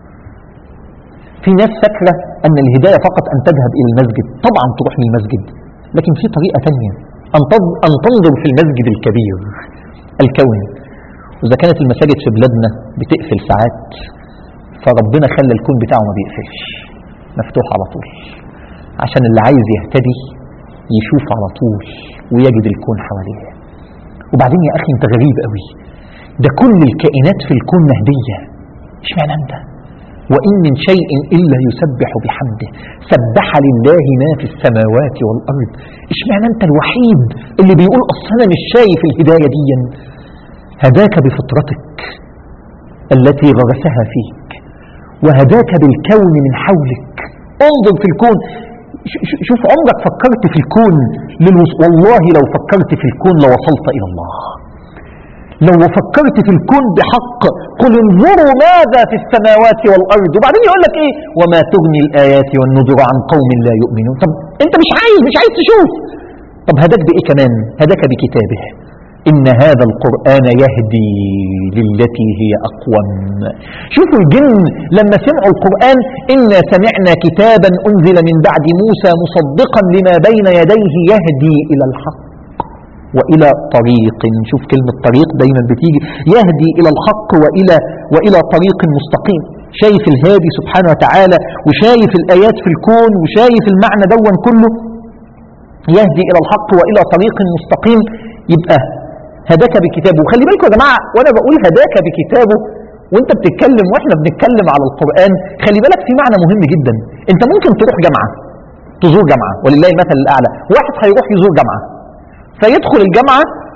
في ناس فاكره ان الهدايه فقط ان تذهب الى المسجد طبعا تروح للمسجد لكن في طريقه ثانيه ان تنظ- ان تنظر في المسجد الكبير الكون واذا كانت المساجد في بلادنا بتقفل ساعات فربنا خلى الكون بتاعه ما بيقفلش مفتوح على طول عشان اللي عايز يهتدي يشوف على طول ويجد الكون حواليه وبعدين يا اخي انت غريب قوي ده كل الكائنات في الكون مهديه اشمعنى انت وان من شيء الا يسبح بحمده سبح لله ما في السماوات والارض اشمعنى انت الوحيد اللي بيقول اصل انا مش شايف الهدايه دي هداك بفطرتك التي غرسها فيك وهداك بالكون من حولك انظر في الكون ش- ش- شوف عمرك فكرت في الكون للوص... والله لو فكرت في الكون لوصلت إلى الله لو فكرت في الكون بحق قل انظروا ماذا في السماوات والأرض وبعدين يقول لك إيه وما تغني الآيات والنذر عن قوم لا يؤمنون طب أنت مش عايز مش عايز تشوف طب هداك بإيه كمان هداك بكتابه إن هذا القرآن يهدي للتي هي أقوم شوفوا الجن لما سمعوا القرآن إنا سمعنا كتابا أنزل من بعد موسى مصدقا لما بين يديه يهدي إلى الحق وإلى طريق شوف كلمة طريق دايما بتيجي يهدي إلى الحق وإلى وإلى طريق مستقيم شايف الهادي سبحانه وتعالى وشايف الآيات في الكون وشايف المعنى دون كله يهدي إلى الحق وإلى طريق مستقيم يبقى هداك بكتابه وخلي بالكم يا جماعة وأنا بقول هداك بكتابه وانت بتتكلم واحنا بنتكلم على القرآن خلي بالك في معنى مهم جدا انت ممكن تروح جامعة تزور جامعة ولله المثل الأعلى واحد هيروح يزور جامعة فيدخل الجامعة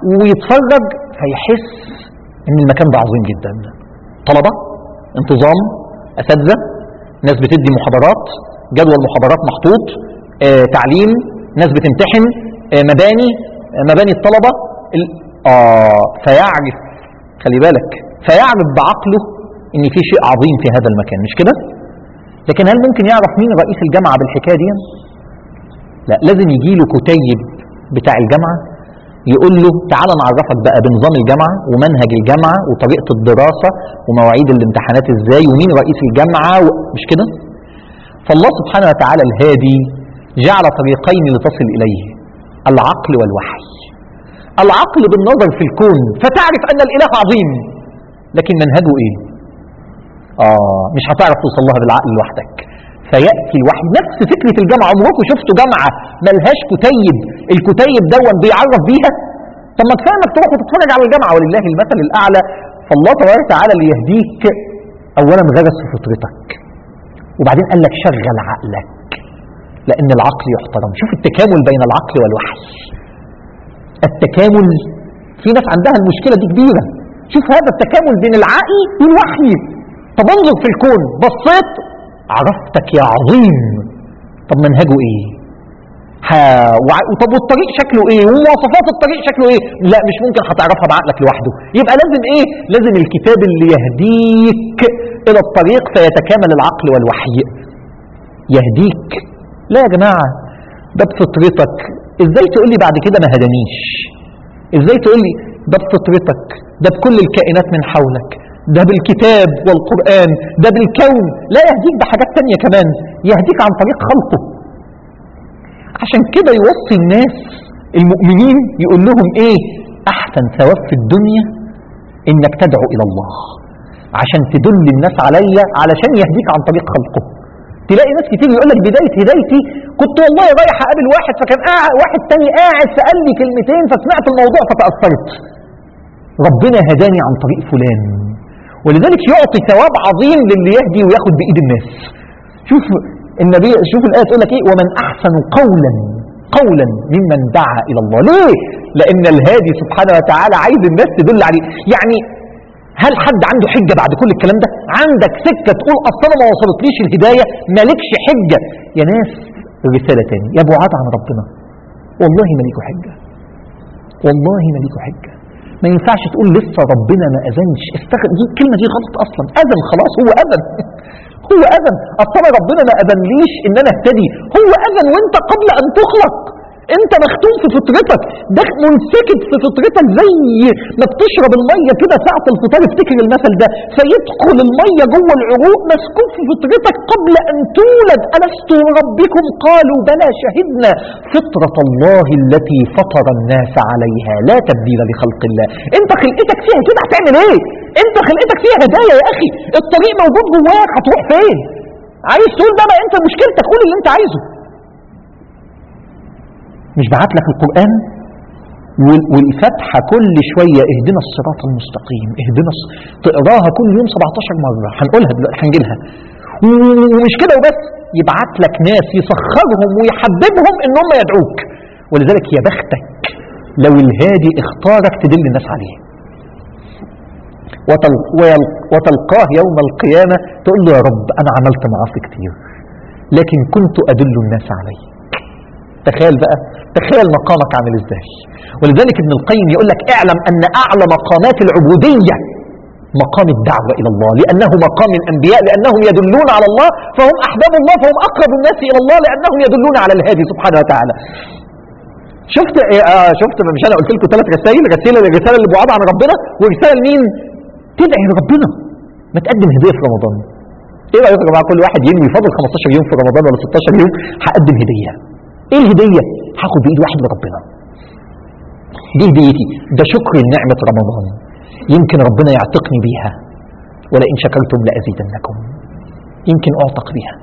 ويتفرج فيحس ان المكان ده عظيم جدا طلبة انتظام اساتذة ناس بتدي محاضرات جدول محاضرات محطوط آه، تعليم ناس بتمتحن آه، مباني آه، مباني الطلبة ال... آه فيعرف خلي بالك فيعرف بعقله ان في شيء عظيم في هذا المكان مش كده لكن هل ممكن يعرف مين رئيس الجامعة بالحكاية دي لا لازم يجي له كتيب بتاع الجامعة يقول له تعالى نعرفك بقى بنظام الجامعة ومنهج الجامعة وطريقة الدراسة ومواعيد الامتحانات ازاي ومين رئيس الجامعة و... مش كده فالله سبحانه وتعالى الهادي جعل طريقين لتصل إليه العقل والوحي العقل بالنظر في الكون فتعرف أن الإله عظيم لكن منهجه إيه آه مش هتعرف توصل لها بالعقل لوحدك فيأتي الوحي نفس فكرة الجامعة عمركم شفتوا جامعة ملهاش كتيب الكتيب دون بيعرف بيها طب ما كفايه انك تروح وتتفرج على الجامعة ولله المثل الأعلى فالله تبارك وتعالى ليهديك أولا غرس في فطرتك وبعدين قال لك شغل عقلك لأن العقل يحترم شوف التكامل بين العقل والوحي التكامل في ناس عندها المشكلة دي كبيرة شوف هذا التكامل بين العقل والوحي طب انظر في الكون بصيت عرفتك يا عظيم طب منهجه ايه ها وع- طب والطريق شكله ايه ومواصفات الطريق شكله ايه لا مش ممكن هتعرفها بعقلك لوحده يبقى لازم ايه لازم الكتاب اللي يهديك الى الطريق فيتكامل العقل والوحي يهديك لا يا جماعة ده بفطرتك ازاي تقول لي بعد كده ما هدانيش ازاي تقول لي ده بفطرتك ده بكل الكائنات من حولك ده بالكتاب والقرآن ده بالكون لا يهديك بحاجات تانية كمان يهديك عن طريق خلقه عشان كده يوصي الناس المؤمنين يقول لهم ايه احسن ثواب في الدنيا انك تدعو الى الله عشان تدل الناس عليا علشان يهديك عن طريق خلقه تلاقي ناس كتير يقول لك بدايه هدايتي كنت والله رايح اقابل واحد فكان قاعد واحد تاني قاعد فقال لي كلمتين فسمعت الموضوع فتاثرت ربنا هداني عن طريق فلان ولذلك يعطي ثواب عظيم للي يهدي وياخد بايد الناس شوف النبي شوف الايه تقول لك ايه ومن احسن قولا قولا ممن دعا الى الله ليه لان الهادي سبحانه وتعالى عايز الناس تدل عليه يعني هل حد عنده حجه بعد كل الكلام ده عندك سكه تقول اصل انا ما وصلتليش الهدايه مالكش حجه يا ناس رساله تاني يا بعاد عن ربنا والله ما ليكوا حجه والله ما ليكوا حجه ما ينفعش تقول لسه ربنا ما اذنش استغل دي الكلمه دي غلط اصلا اذن خلاص هو اذن هو اذن اصل أنا ربنا ما اذنليش ان انا اهتدي هو اذن وانت قبل ان تخلق انت مختوم في فطرتك ده منسكب في فطرتك زي ما بتشرب الميه كده ساعه الفطار افتكر المثل ده فيدخل الميه جوه العروق مسكوب في فطرتك قبل ان تولد الست ربكم قالوا بلى شهدنا فطره الله التي فطر الناس عليها لا تبديل لخلق الله انت خلقتك فيها كده هتعمل ايه انت خلقتك فيها هدايه يا اخي الطريق موجود جواك هتروح فين عايز تقول ده بقى انت مشكلتك قول اللي انت عايزه مش بعت لك القرآن وال- والفتحة كل شوية اهدنا الصراط المستقيم اهدنا الص... تقراها كل يوم 17 مرة هنقولها دلوقتي هنجيلها و- ومش كده وبس يبعت لك ناس يسخرهم ويحببهم ان هم يدعوك ولذلك يا بختك لو الهادي اختارك تدل الناس عليه وتل... ويل... وتلقاه يوم القيامة تقول له يا رب أنا عملت معاصي كتير لكن كنت أدل الناس عليه تخيل بقى تخيل مقامك عامل ازاي ولذلك ابن القيم يقول لك اعلم ان اعلى مقامات العبوديه مقام الدعوه الى الله لانه مقام الانبياء لانهم يدلون على الله فهم احباب الله فهم اقرب الناس الى الله لانهم يدلون على الهادي سبحانه وتعالى شفت إيه آه شفت مش انا قلت لكم ثلاث رسائل رساله الرساله اللي بعاد عن ربنا ورساله لمين تدعي لربنا ما تقدم هديه في رمضان ايه رايكم يا جماعه كل واحد ينوي فاضل 15 يوم في رمضان ولا 16 يوم هقدم هديه ايه الهديه هاخد بايد واحد لربنا دي هديتي ده شكر لنعمه رمضان يمكن ربنا يعتقني بيها ولئن شكرتم لازيدنكم يمكن اعتق بيها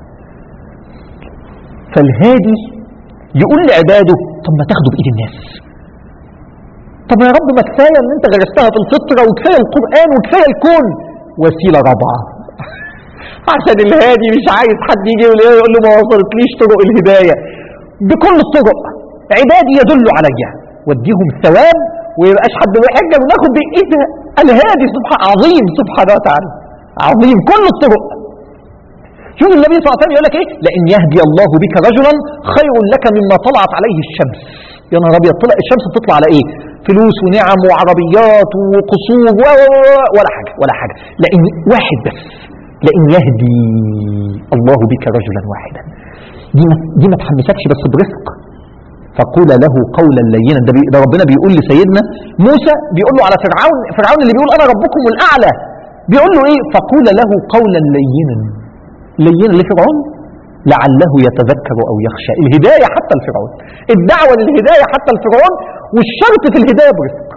فالهادي يقول لعباده طب ما تاخدوا بايد الناس طب يا رب ما كفايه ان انت غرستها في الفطره وكفايه القران وكفايه الكون وسيله رابعه عشان الهادي مش عايز حد يجي يقول إيه، يقول له ما وصلتليش طرق الهدايه بكل الطرق عبادي يدل علي واديهم ثواب ويبقاش حد له حجه وناخد بيه ايه ده الهادي سبحانه عظيم سبحانه وتعالى عظيم كل الطرق شوف النبي صلى الله عليه وسلم يقول لك ايه لان يهدي الله بك رجلا خير لك مما طلعت عليه الشمس يا نهار ابيض طلع الشمس بتطلع على ايه فلوس ونعم وعربيات وقصور و و- و- ولا حاجه ولا حاجه لان واحد بس لان يهدي الله بك رجلا واحدا دي ما دي ما تحمسكش بس برفق فقول له قولا لينا ده, بي ده ربنا بيقول لسيدنا موسى بيقول له على فرعون فرعون اللي بيقول انا ربكم الاعلى بيقول له ايه فقول له قولا لينا لينا لفرعون لعله يتذكر او يخشى الهدايه حتى لفرعون الدعوه للهدايه حتى لفرعون والشرط في الهدايه برفق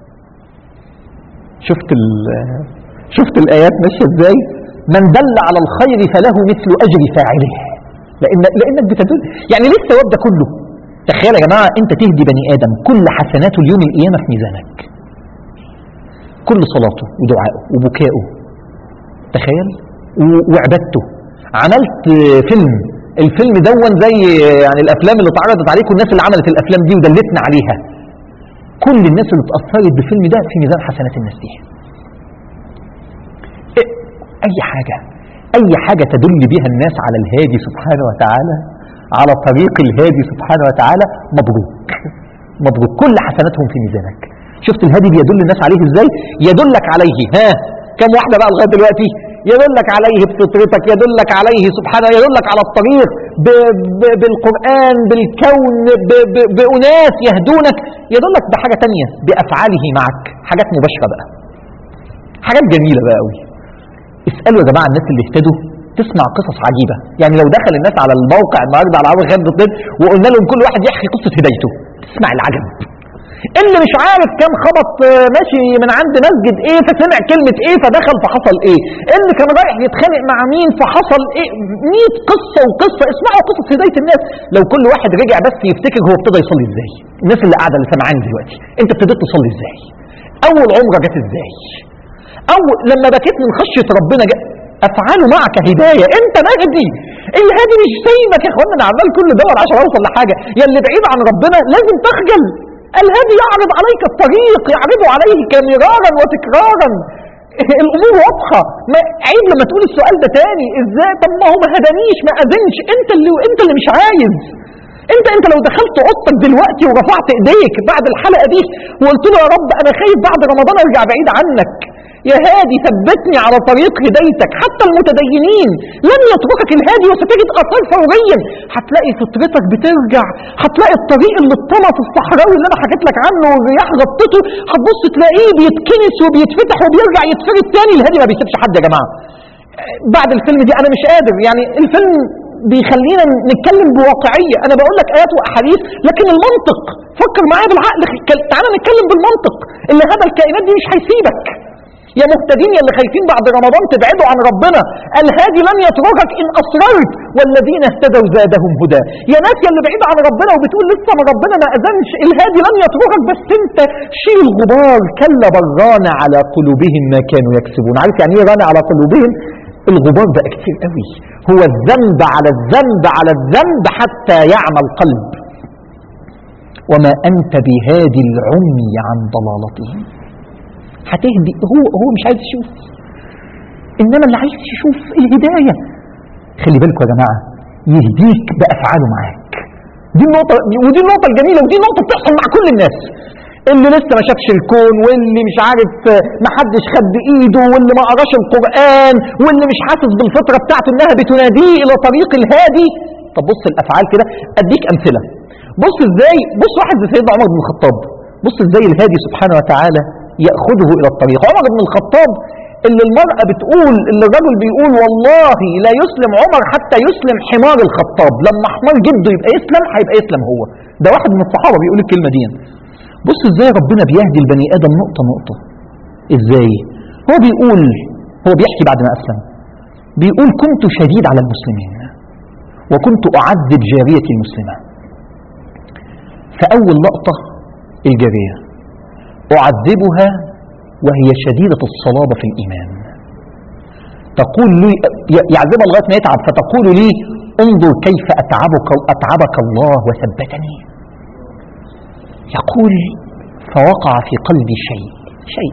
شفت ال شفت الايات ماشيه ازاي من دل على الخير فله مثل اجر فاعله لان لانك بتدل يعني ليه الثواب ده كله تخيل يا جماعه انت تهدي بني ادم كل حسناته اليوم القيامه في ميزانك كل صلاته ودعائه وبكائه تخيل و- وعبادته عملت فيلم الفيلم دون زي يعني الافلام اللي اتعرضت عليكم الناس اللي عملت الافلام دي ودلتنا عليها كل الناس اللي اتاثرت بالفيلم ده في ميزان حسنات الناس دي إيه، اي حاجه اي حاجه تدل بها الناس على الهادي سبحانه وتعالى على طريق الهادي سبحانه وتعالى مبروك مبروك كل حسناتهم في ميزانك شفت الهادي بيدل الناس عليه ازاي يدلك عليه ها كم واحده بقى لغايه دلوقتي يدلك عليه بفطرتك يدلك عليه سبحانه يدلك على الطريق ب ب بالقرآن بالكون ب ب بأناس يهدونك يدلك بحاجة تانية بأفعاله معك حاجات مباشرة بقى حاجات جميلة بقى قوي اسألوا يا جماعة الناس اللي اهتدوا تسمع قصص عجيبة يعني لو دخل الناس على الموقع النهارده على عمرو خالد الطب وقلنا لهم كل واحد يحكي قصة هدايته تسمع العجب اللي مش عارف كان خبط آه، ماشي من عند مسجد ايه فسمع كلمة ايه فدخل فحصل ايه اللي كان رايح يتخانق مع مين فحصل ايه 100 قصة وقصة اسمعوا قصص هداية الناس لو كل واحد رجع بس يفتكر هو ابتدى يصلي ازاي الناس اللي قاعدة اللي سامعاني دلوقتي انت ابتديت تصلي ازاي اول عمرة جت ازاي او لما بكيت من خشيه ربنا جاء افعاله معك هدايه انت مهدي الهادي مش سايبك يا اخوانا انا عمال كل دور عشان اوصل لحاجه يا اللي بعيد عن ربنا لازم تخجل الهادي يعرض عليك الطريق يعرض عليك مرارا وتكرارا الامور واضحه ما عيب لما تقول السؤال ده تاني ازاي طب ما هو ما هدانيش ما اذنش انت اللي انت اللي مش عايز انت انت لو دخلت اوضتك دلوقتي ورفعت ايديك بعد الحلقه دي وقلت له يا رب انا خايف بعد رمضان ارجع بعيد عنك يا هادي ثبتني على طريق هدايتك حتى المتدينين لن يتركك الهادي وستجد اثار فوريا هتلاقي فطرتك بترجع هتلاقي الطريق اللي اتطمى في الصحراوي اللي انا حكيت لك عنه والرياح غطته هتبص تلاقيه بيتكنس وبيتفتح وبيرجع يتفرد تاني الهادي ما بيسيبش حد يا جماعه بعد الفيلم دي انا مش قادر يعني الفيلم بيخلينا نتكلم بواقعيه انا بقول لك ايات واحاديث لكن المنطق فكر معايا بالعقل خ- تعالى نتكلم بالمنطق اللي هذا الكائنات دي مش هيسيبك يا مهتدين يا اللي خايفين بعد رمضان تبعدوا عن ربنا الهادي لن يتركك ان اصررت والذين اهتدوا زادهم هدى يا ناس يا اللي بعيد عن ربنا وبتقول لسه ما ربنا ما اذنش الهادي لن يتركك بس انت شيل الغبار كلا بران على قلوبهم ما كانوا يكسبون عارف يعني ايه ران على قلوبهم الغبار بقى كتير قوي هو الذنب على الذنب على الذنب حتى يعمى القلب وما انت بهادي العمي عن ضلالتهم هتهدي هو هو مش عايز يشوف انما اللي عايز يشوف الهدايه خلي بالكم يا جماعه يهديك بافعاله معاك دي النقطه ودي النقطه الجميله ودي نقطه بتحصل مع كل الناس اللي لسه ما شافش الكون واللي مش عارف ما حدش خد ايده واللي ما قراش القران واللي مش حاسس بالفطره بتاعته انها بتناديه الى طريق الهادي طب بص الافعال كده اديك امثله بص ازاي بص واحد زي سيدنا عمر بن الخطاب بص ازاي الهادي سبحانه وتعالى ياخذه الى الطريق عمر بن الخطاب اللي المرأة بتقول اللي الرجل بيقول والله لا يسلم عمر حتى يسلم حمار الخطاب لما حمار جده يبقى يسلم هيبقى يسلم هو ده واحد من الصحابة بيقول الكلمة دي بص ازاي ربنا بيهدي البني ادم نقطة نقطة ازاي هو بيقول هو بيحكي بعد ما اسلم بيقول كنت شديد على المسلمين وكنت اعذب جاريتي المسلمة فاول لقطة الجارية اعذبها وهي شديدة الصلابة في الإيمان تقول لي يعذبها لغاية ما يتعب فتقول لي انظر كيف أتعبك, أتعبك الله وثبتني يقول فوقع في قلبي شيء شيء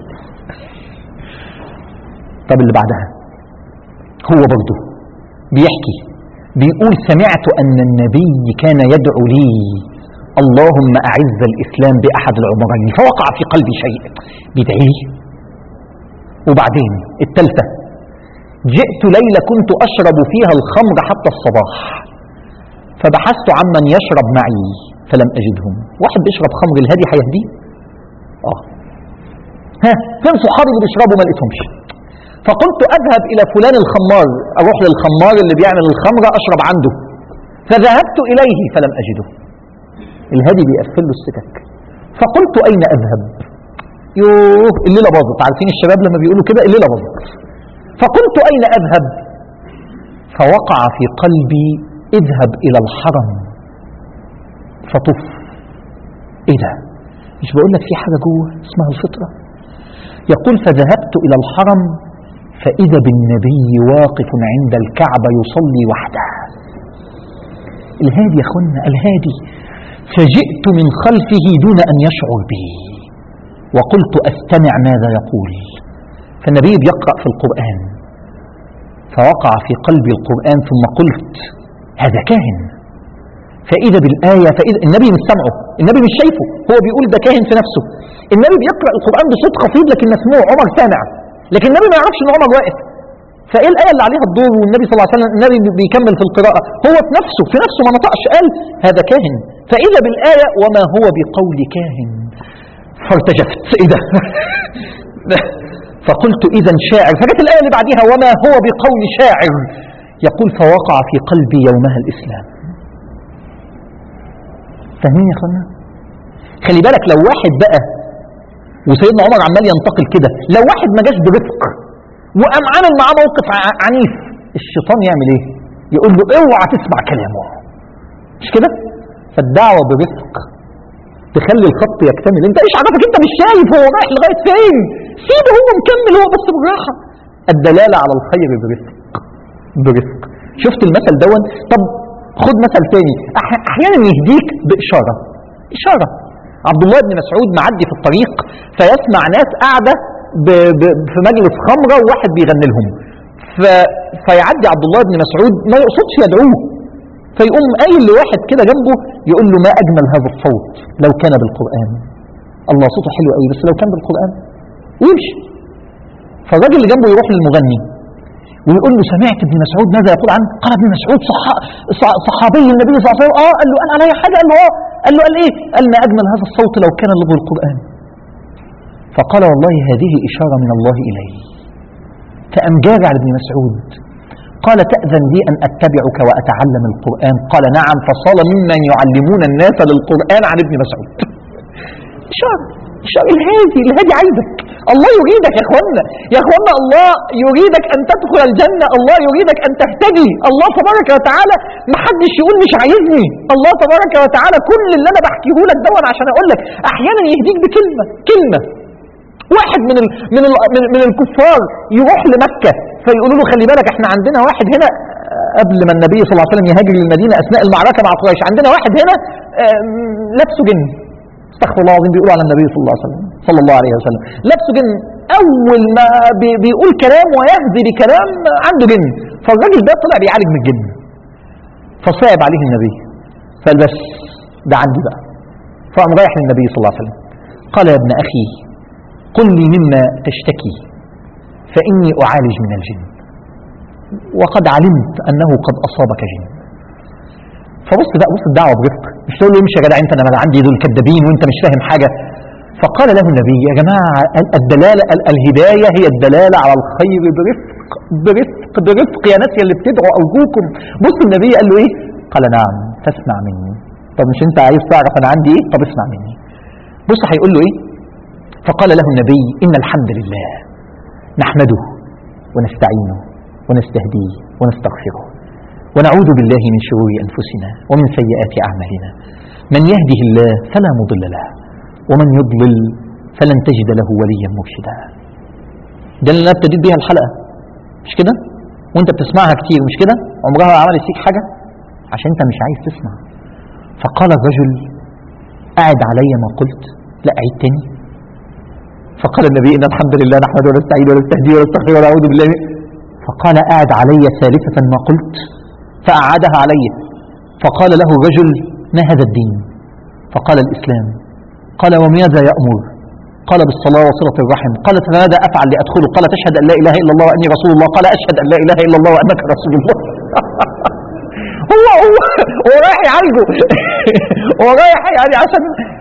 طب اللي بعدها هو برضه بيحكي بيقول سمعت أن النبي كان يدعو لي اللهم أعز الإسلام بأحد العمرين فوقع في قلبي شيء بيدعي لي وبعدين التالتة جئت ليلة كنت أشرب فيها الخمر حتى الصباح فبحثت عمن يشرب معي فلم أجدهم واحد بيشرب خمر الهادي هيهديه آه ها فين صحابي اللي بيشربوا ما لقيتهمش فقلت أذهب إلى فلان الخمار أروح للخمار اللي بيعمل الخمر أشرب عنده فذهبت إليه فلم أجده الهادي بيقفل له السكك فقلت أين أذهب يوه الليلة باظت عارفين الشباب لما بيقولوا كده الليلة باظت فقلت أين أذهب فوقع في قلبي اذهب إلى الحرم فطف إيه ده مش بقول لك في حاجة جوه اسمها الفطرة يقول فذهبت إلى الحرم فإذا بالنبي واقف عند الكعبة يصلي وحده الهادي يا أخوانا الهادي فجئت من خلفه دون أن يشعر بي وقلت أستمع ماذا يقول فالنبي بيقرأ في القرآن فوقع في قلبي القرآن ثم قلت هذا كاهن فإذا بالآية فإذا النبي مش سامعه النبي مش شايفه هو بيقول ده كاهن في نفسه النبي بيقرأ القرآن بصوت خفيض لكن مسموع عمر سامع لكن النبي ما يعرفش ان عمر واقف فايه الايه اللي عليها الدور والنبي صلى الله عليه وسلم النبي بيكمل في القراءه هو في نفسه في نفسه ما نطقش قال هذا كاهن فاذا بالايه وما هو بقول كاهن فارتجفت ايه ده فقلت اذا شاعر فجت الايه اللي بعديها وما هو بقول شاعر يقول فوقع في قلبي يومها الاسلام فاهمين يا اخوانا خلي بالك لو واحد بقى وسيدنا عمر عمال ينتقل كده لو واحد ما جاش برفق وقام عامل معاه موقف ع- عنيف الشيطان يعمل ايه يقول له اوعى تسمع كلامه مش كده فالدعوه برفق تخلي الخط يكتمل انت ايش عرفك انت مش شايف هو رايح لغايه فين سيبه هو مكمل هو بس بالراحه الدلاله على الخير برفق برفق شفت المثل دون طب خد مثل تاني أح- احيانا يهديك باشاره اشاره عبد الله بن مسعود معدي في الطريق فيسمع ناس قاعده ب... ب... في مجلس خمره وواحد بيغني لهم ف... فيعدي عبد الله بن مسعود ما يقصدش يدعوه فيقوم قايل لواحد كده جنبه يقول له ما اجمل هذا الصوت لو كان بالقران الله صوته حلو قوي بس لو كان بالقران ويمشي فالراجل اللي جنبه يروح للمغني ويقول له سمعت ابن مسعود ماذا يقول عنه قال ابن مسعود صح... صح... صحابي النبي صلى الله عليه وسلم اه قال له قال علي حاجه قال له اه قال له قال ايه قال ما اجمل هذا الصوت لو كان لغو القران فقال والله هذه اشاره من الله الي فأم جارع لابن مسعود قال تأذن لي أن أتبعك وأتعلم القرآن قال نعم فصار ممن يعلمون الناس للقرآن عن ابن مسعود إشارة إشارة الهادي الهادي عايزك الله يريدك يا اخوانا يا اخوانا الله يريدك ان تدخل الجنة الله يريدك ان تهتدي الله تبارك وتعالى ما حدش يقول مش عايزني الله تبارك وتعالى كل اللي انا بحكيه لك دون عشان اقول لك احيانا يهديك بكلمة كلمة واحد من ال من ال من, من الكفار يروح لمكة فيقولوا له خلي بالك احنا عندنا واحد هنا آه، قبل ما النبي صلى الله عليه وسلم يهاجر للمدينة أثناء المعركة مع قريش عندنا واحد هنا آه، لابسه جن استغفر الله العظيم بيقولوا على النبي صلى الله عليه وسلم صلى الله عليه وسلم لابسه جن أول ما بي- بيقول كلام ويهدي بكلام عنده جن فالراجل ده طلع بيعالج من الجن فصعب عليه النبي فقال بس ده عندي بقى فقام رايح للنبي صلى الله عليه وسلم قال يا ابن أخي قل لي مما تشتكي فإني أعالج من الجن وقد علمت أنه قد أصابك جن فبص بقى بص الدعوة برفق مش تقول له امشي يا جدع انت انا ما عندي دول كذابين وانت مش فاهم حاجة فقال له النبي يا جماعة ال- الدلالة ال- الهداية هي الدلالة على الخير برفق برفق برفق يا ناس يا اللي بتدعوا أرجوكم بص النبي قال له ايه قال نعم فاسمع مني طب مش انت عايز تعرف انا عندي ايه طب اسمع مني بص هيقول له ايه فقال له النبي إن الحمد لله نحمده ونستعينه ونستهديه ونستغفره ونعوذ بالله من شرور أنفسنا ومن سيئات أعمالنا من يهده الله فلا مضل له ومن يضلل فلن تجد له وليا مرشدا ده اللي انا ابتديت بيها الحلقة مش كده وانت بتسمعها كتير مش كده عمرها عملت فيك حاجة عشان انت مش عايز تسمع فقال الرجل أعد علي ما قلت لا عيد تاني فقال النبي ان الحمد لله نحمده ونستعينه ونستهديه ونستغفره ونعوذ بالله من- فقال اعد علي ثالثة ما قلت فأعادها علي فقال له الرجل ما هذا الدين فقال الإسلام قال وماذا يأمر قال بالصلاة وصلة الرحم قال فماذا أفعل لأدخله قال تشهد أن لا إله إلا الله وأني رسول الله قال أشهد أن لا إله إلا الله وأنك رسول الله هو هو هو رايح يعالجه هو رايح يعني عشان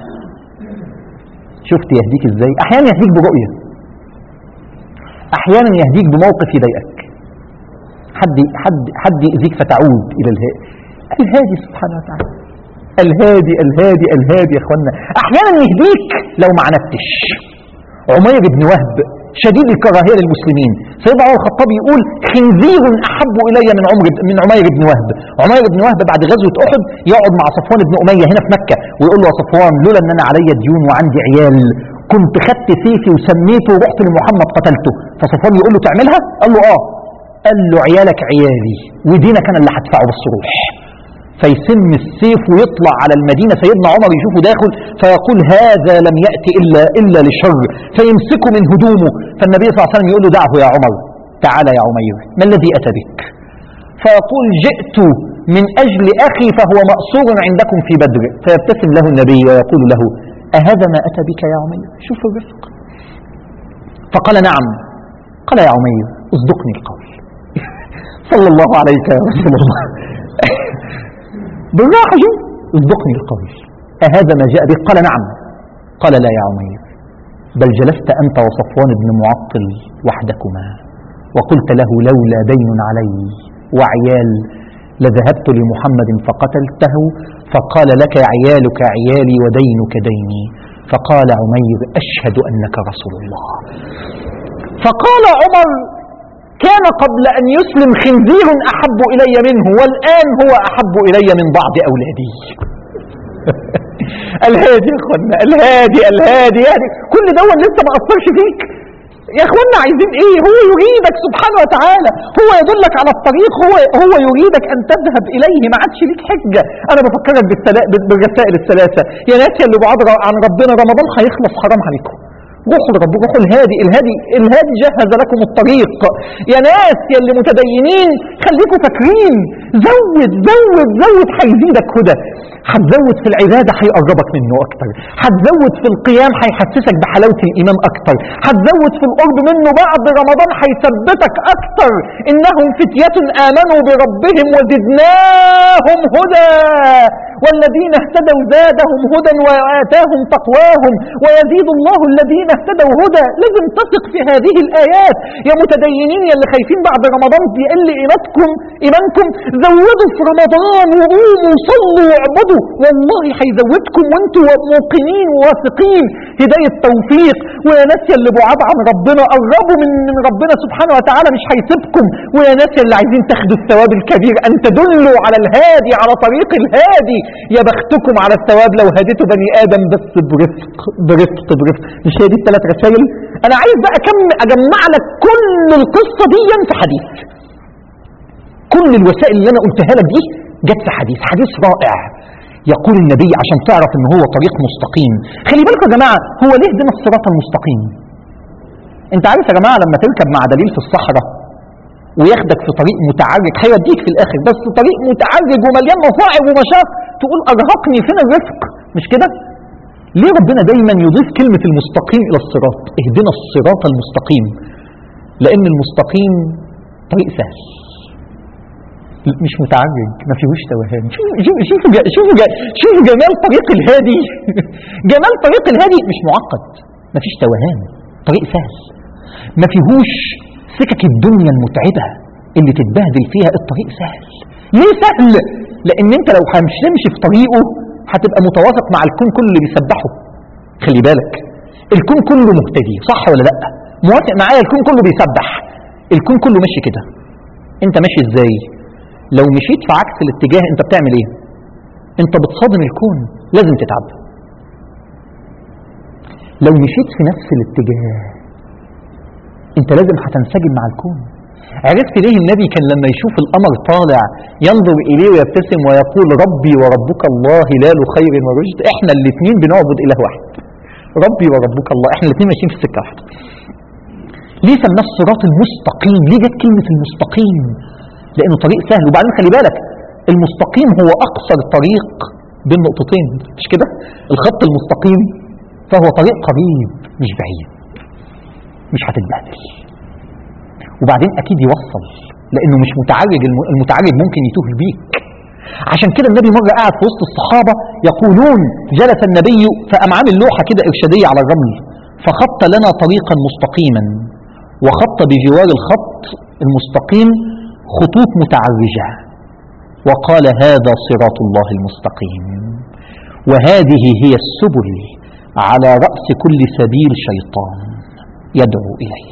شفت يهديك ازاي احيانا يهديك برؤية احيانا يهديك بموقف يضايقك حد حد حد يأذيك فتعود الى الهادي الهادي سبحانه وتعالى الهادي الهادي الهادي يا اخوانا احيانا يهديك لو ما عندتش عمير بن وهب شديد الكراهيه للمسلمين سيدنا عمر الخطاب يقول خنزير احب الي من عمر من عمير بن وهب عمير بن وهب بعد غزوه احد يقعد مع صفوان بن اميه هنا في مكه ويقول له يا صفوان لولا ان انا عليا ديون وعندي عيال كنت خدت سيفي وسميته ورحت لمحمد قتلته فصفوان يقول له تعملها قال له اه قال له عيالك عيالي ودينك انا اللي هدفعه بس روح فيسم السيف ويطلع على المدينة سيدنا عمر يشوفه داخل فيقول هذا لم يأتي إلا, إلا لشر فيمسكه من هدومه فالنبي صلى الله عليه وسلم يقول له دعه يا عمر تعال يا عمير ما الذي أتى بك فيقول جئت من أجل أخي فهو مأسور عندكم في بدر فيبتسم له النبي ويقول له أهذا ما أتى بك يا عمير شوف الرفق فقال نعم قال يا عمير اصدقني القول صلى الله عليك يا رسول الله بالراحة شوف اصدقني القول أهذا ما جاء به قال نعم قال لا يا عمير بل جلست أنت وصفوان بن معطل وحدكما وقلت له لولا دين علي وعيال لذهبت لمحمد فقتلته فقال لك عيالك عيالي ودينك ديني فقال عمير أشهد أنك رسول الله فقال عمر كان قبل أن يسلم خنزير أحب إلي منه والآن هو أحب إلي من بعض أولادي الهادي يا اخوانا الهادي الهادي يعني كل ده لسه ما أثرش فيك يا اخوانا عايزين ايه هو يريدك سبحانه وتعالى هو يدلك على الطريق هو هو يريدك ان تذهب اليه ما عادش ليك حجه انا بفكرك بالسلا- بالرسائل الثلاثه يا ناس يا اللي بعاد عن ربنا رمضان هيخلص حرام عليكم روحوا لربكم روحوا الهادي الهادي الهادي جهز لكم الطريق يا ناس يا اللي متدينين خليكم فاكرين زود زود زود هيزيدك هدى هتزود في العبادة هيقربك منه أكتر هتزود في القيام هيحسسك بحلاوة الإيمان أكتر هتزود في القرب منه بعد رمضان هيثبتك أكتر إنهم فتية آمنوا بربهم وزدناهم هدى والذين اهتدوا زادهم هدى وآتاهم تقواهم ويزيد الله الذين اهتدوا هدى لازم تثق في هذه الآيات يا متدينين يا اللي خايفين بعد رمضان يقل إيمانكم إيمانكم زودوا في رمضان وقوموا وصلوا واعبدوا والله هيزودكم وانتم موقنين وواثقين هداية توفيق ويا ناس يا اللي بعاد عن ربنا قربوا من من ربنا سبحانه وتعالى مش هيسيبكم ويا ناس يا اللي عايزين تاخدوا الثواب الكبير أن تدلوا على الهادي على طريق الهادي يا بختكم على الثواب لو هديتوا بني آدم بس برفق برفق برفق مش هي دي الثلاث رسائل أنا عايز بقى كم أجمع لك كل القصة دي في حديث كل الوسائل اللي أنا قلتها لك دي جت في حديث حديث رائع يقول النبي عشان تعرف ان هو طريق مستقيم خلي بالكم يا جماعه هو ليه دين الصراط المستقيم انت عارف يا جماعه لما تركب مع دليل في الصحراء وياخدك في طريق متعرج هيوديك في الاخر بس طريق متعرج ومليان مصاعب ومشاق تقول ارهقني فين الرفق مش كده ليه ربنا دايما يضيف كلمه المستقيم الى الصراط اهدنا الصراط المستقيم لان المستقيم طريق سهل مش متعرج ما فيهوش توهان شوفوا شوفوا شوفوا شوفوا شوفوا جمال طريق الهادي جمال طريق الهادي مش معقد ما فيش توهان طريق سهل ما فيهوش سكك الدنيا المتعبة اللي تتبهدل فيها الطريق سهل ليه سهل لان انت لو مش تمشي في طريقه هتبقى متوافق مع الكون كله اللي بيسبحه خلي بالك الكون كله مهتدي صح ولا لا موافق معايا الكون كله بيسبح الكون كله ماشي كده انت ماشي ازاي لو مشيت في عكس الاتجاه انت بتعمل ايه انت بتصادم الكون لازم تتعب لو مشيت في نفس الاتجاه انت لازم هتنسجم مع الكون عرفت ليه النبي كان لما يشوف القمر طالع ينظر اليه ويبتسم ويقول ربي وربك الله هلال خير ورشد احنا الاثنين بنعبد اله واحد ربي وربك الله احنا الاثنين ماشيين في سكه واحده ليه سماه الصراط المستقيم ليه جت كلمه المستقيم لانه طريق سهل وبعدين خلي بالك المستقيم هو اقصر طريق بين نقطتين مش كده الخط المستقيم فهو طريق قريب مش بعيد مش هتتبهدل وبعدين اكيد يوصل لانه مش متعرج الم- المتعرج ممكن يتوه بيك عشان كده النبي مره قاعد في وسط الصحابه يقولون جلس النبي فقام عامل لوحه كده ارشاديه على الرمل فخط لنا طريقا مستقيما وخط بجوار الخط المستقيم خطوط متعرجه وقال هذا صراط الله المستقيم وهذه هي السبل على راس كل سبيل شيطان يدعو اليه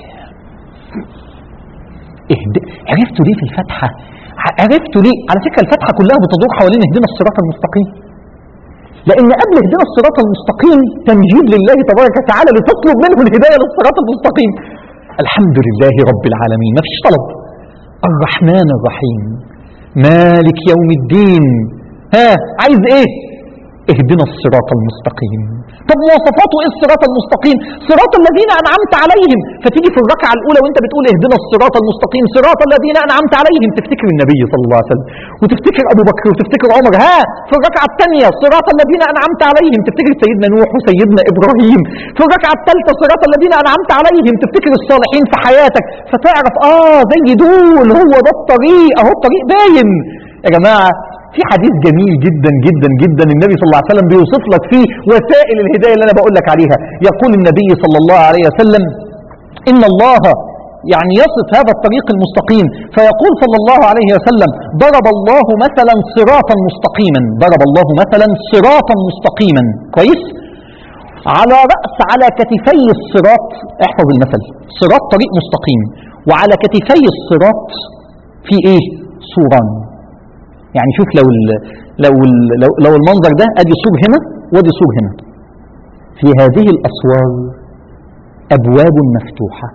اهد... عرفتوا ليه في الفاتحه ع- عرفتوا ليه على فكره الفاتحه كلها بتدور حوالين اهدنا الصراط المستقيم لان قبل اهدنا الصراط المستقيم تمجيد لله تبارك وتعالى لتطلب منه الهدايه للصراط المستقيم الحمد لله رب العالمين ما فيش طلب الرحمن الرحيم مالك يوم الدين ها عايز ايه اهدنا الصراط المستقيم طب مواصفاته ايه الصراط المستقيم صراط الذين انعمت عليهم فتيجي في الركعه الاولى وانت بتقول اهدنا الصراط المستقيم صراط الذين انعمت عليهم تفتكر النبي صلى الله عليه وسلم وتفتكر ابو بكر وتفتكر عمر ها في الركعه الثانيه صراط الذين انعمت عليهم تفتكر سيدنا نوح وسيدنا ابراهيم في الركعه الثالثه صراط الذين انعمت عليهم تفتكر الصالحين في حياتك فتعرف اه زي دول هو ده الطريق اهو الطريق باين يا جماعه في حديث جميل جدا جدا جدا النبي صلى الله عليه وسلم بيوصف لك فيه وسائل الهدايه اللي انا بقول لك عليها يقول النبي صلى الله عليه وسلم ان الله يعني يصف هذا الطريق المستقيم فيقول صلى الله عليه وسلم ضرب الله مثلا صراطا مستقيما ضرب الله مثلا صراطا مستقيما كويس على رأس على كتفي الصراط احفظ المثل صراط طريق مستقيم وعلى كتفي الصراط في ايه سوران يعني شوف لو ال لو ال لو, لو المنظر ده ادي سور هنا وادي سور هنا في هذه الاسوار ابواب مفتوحه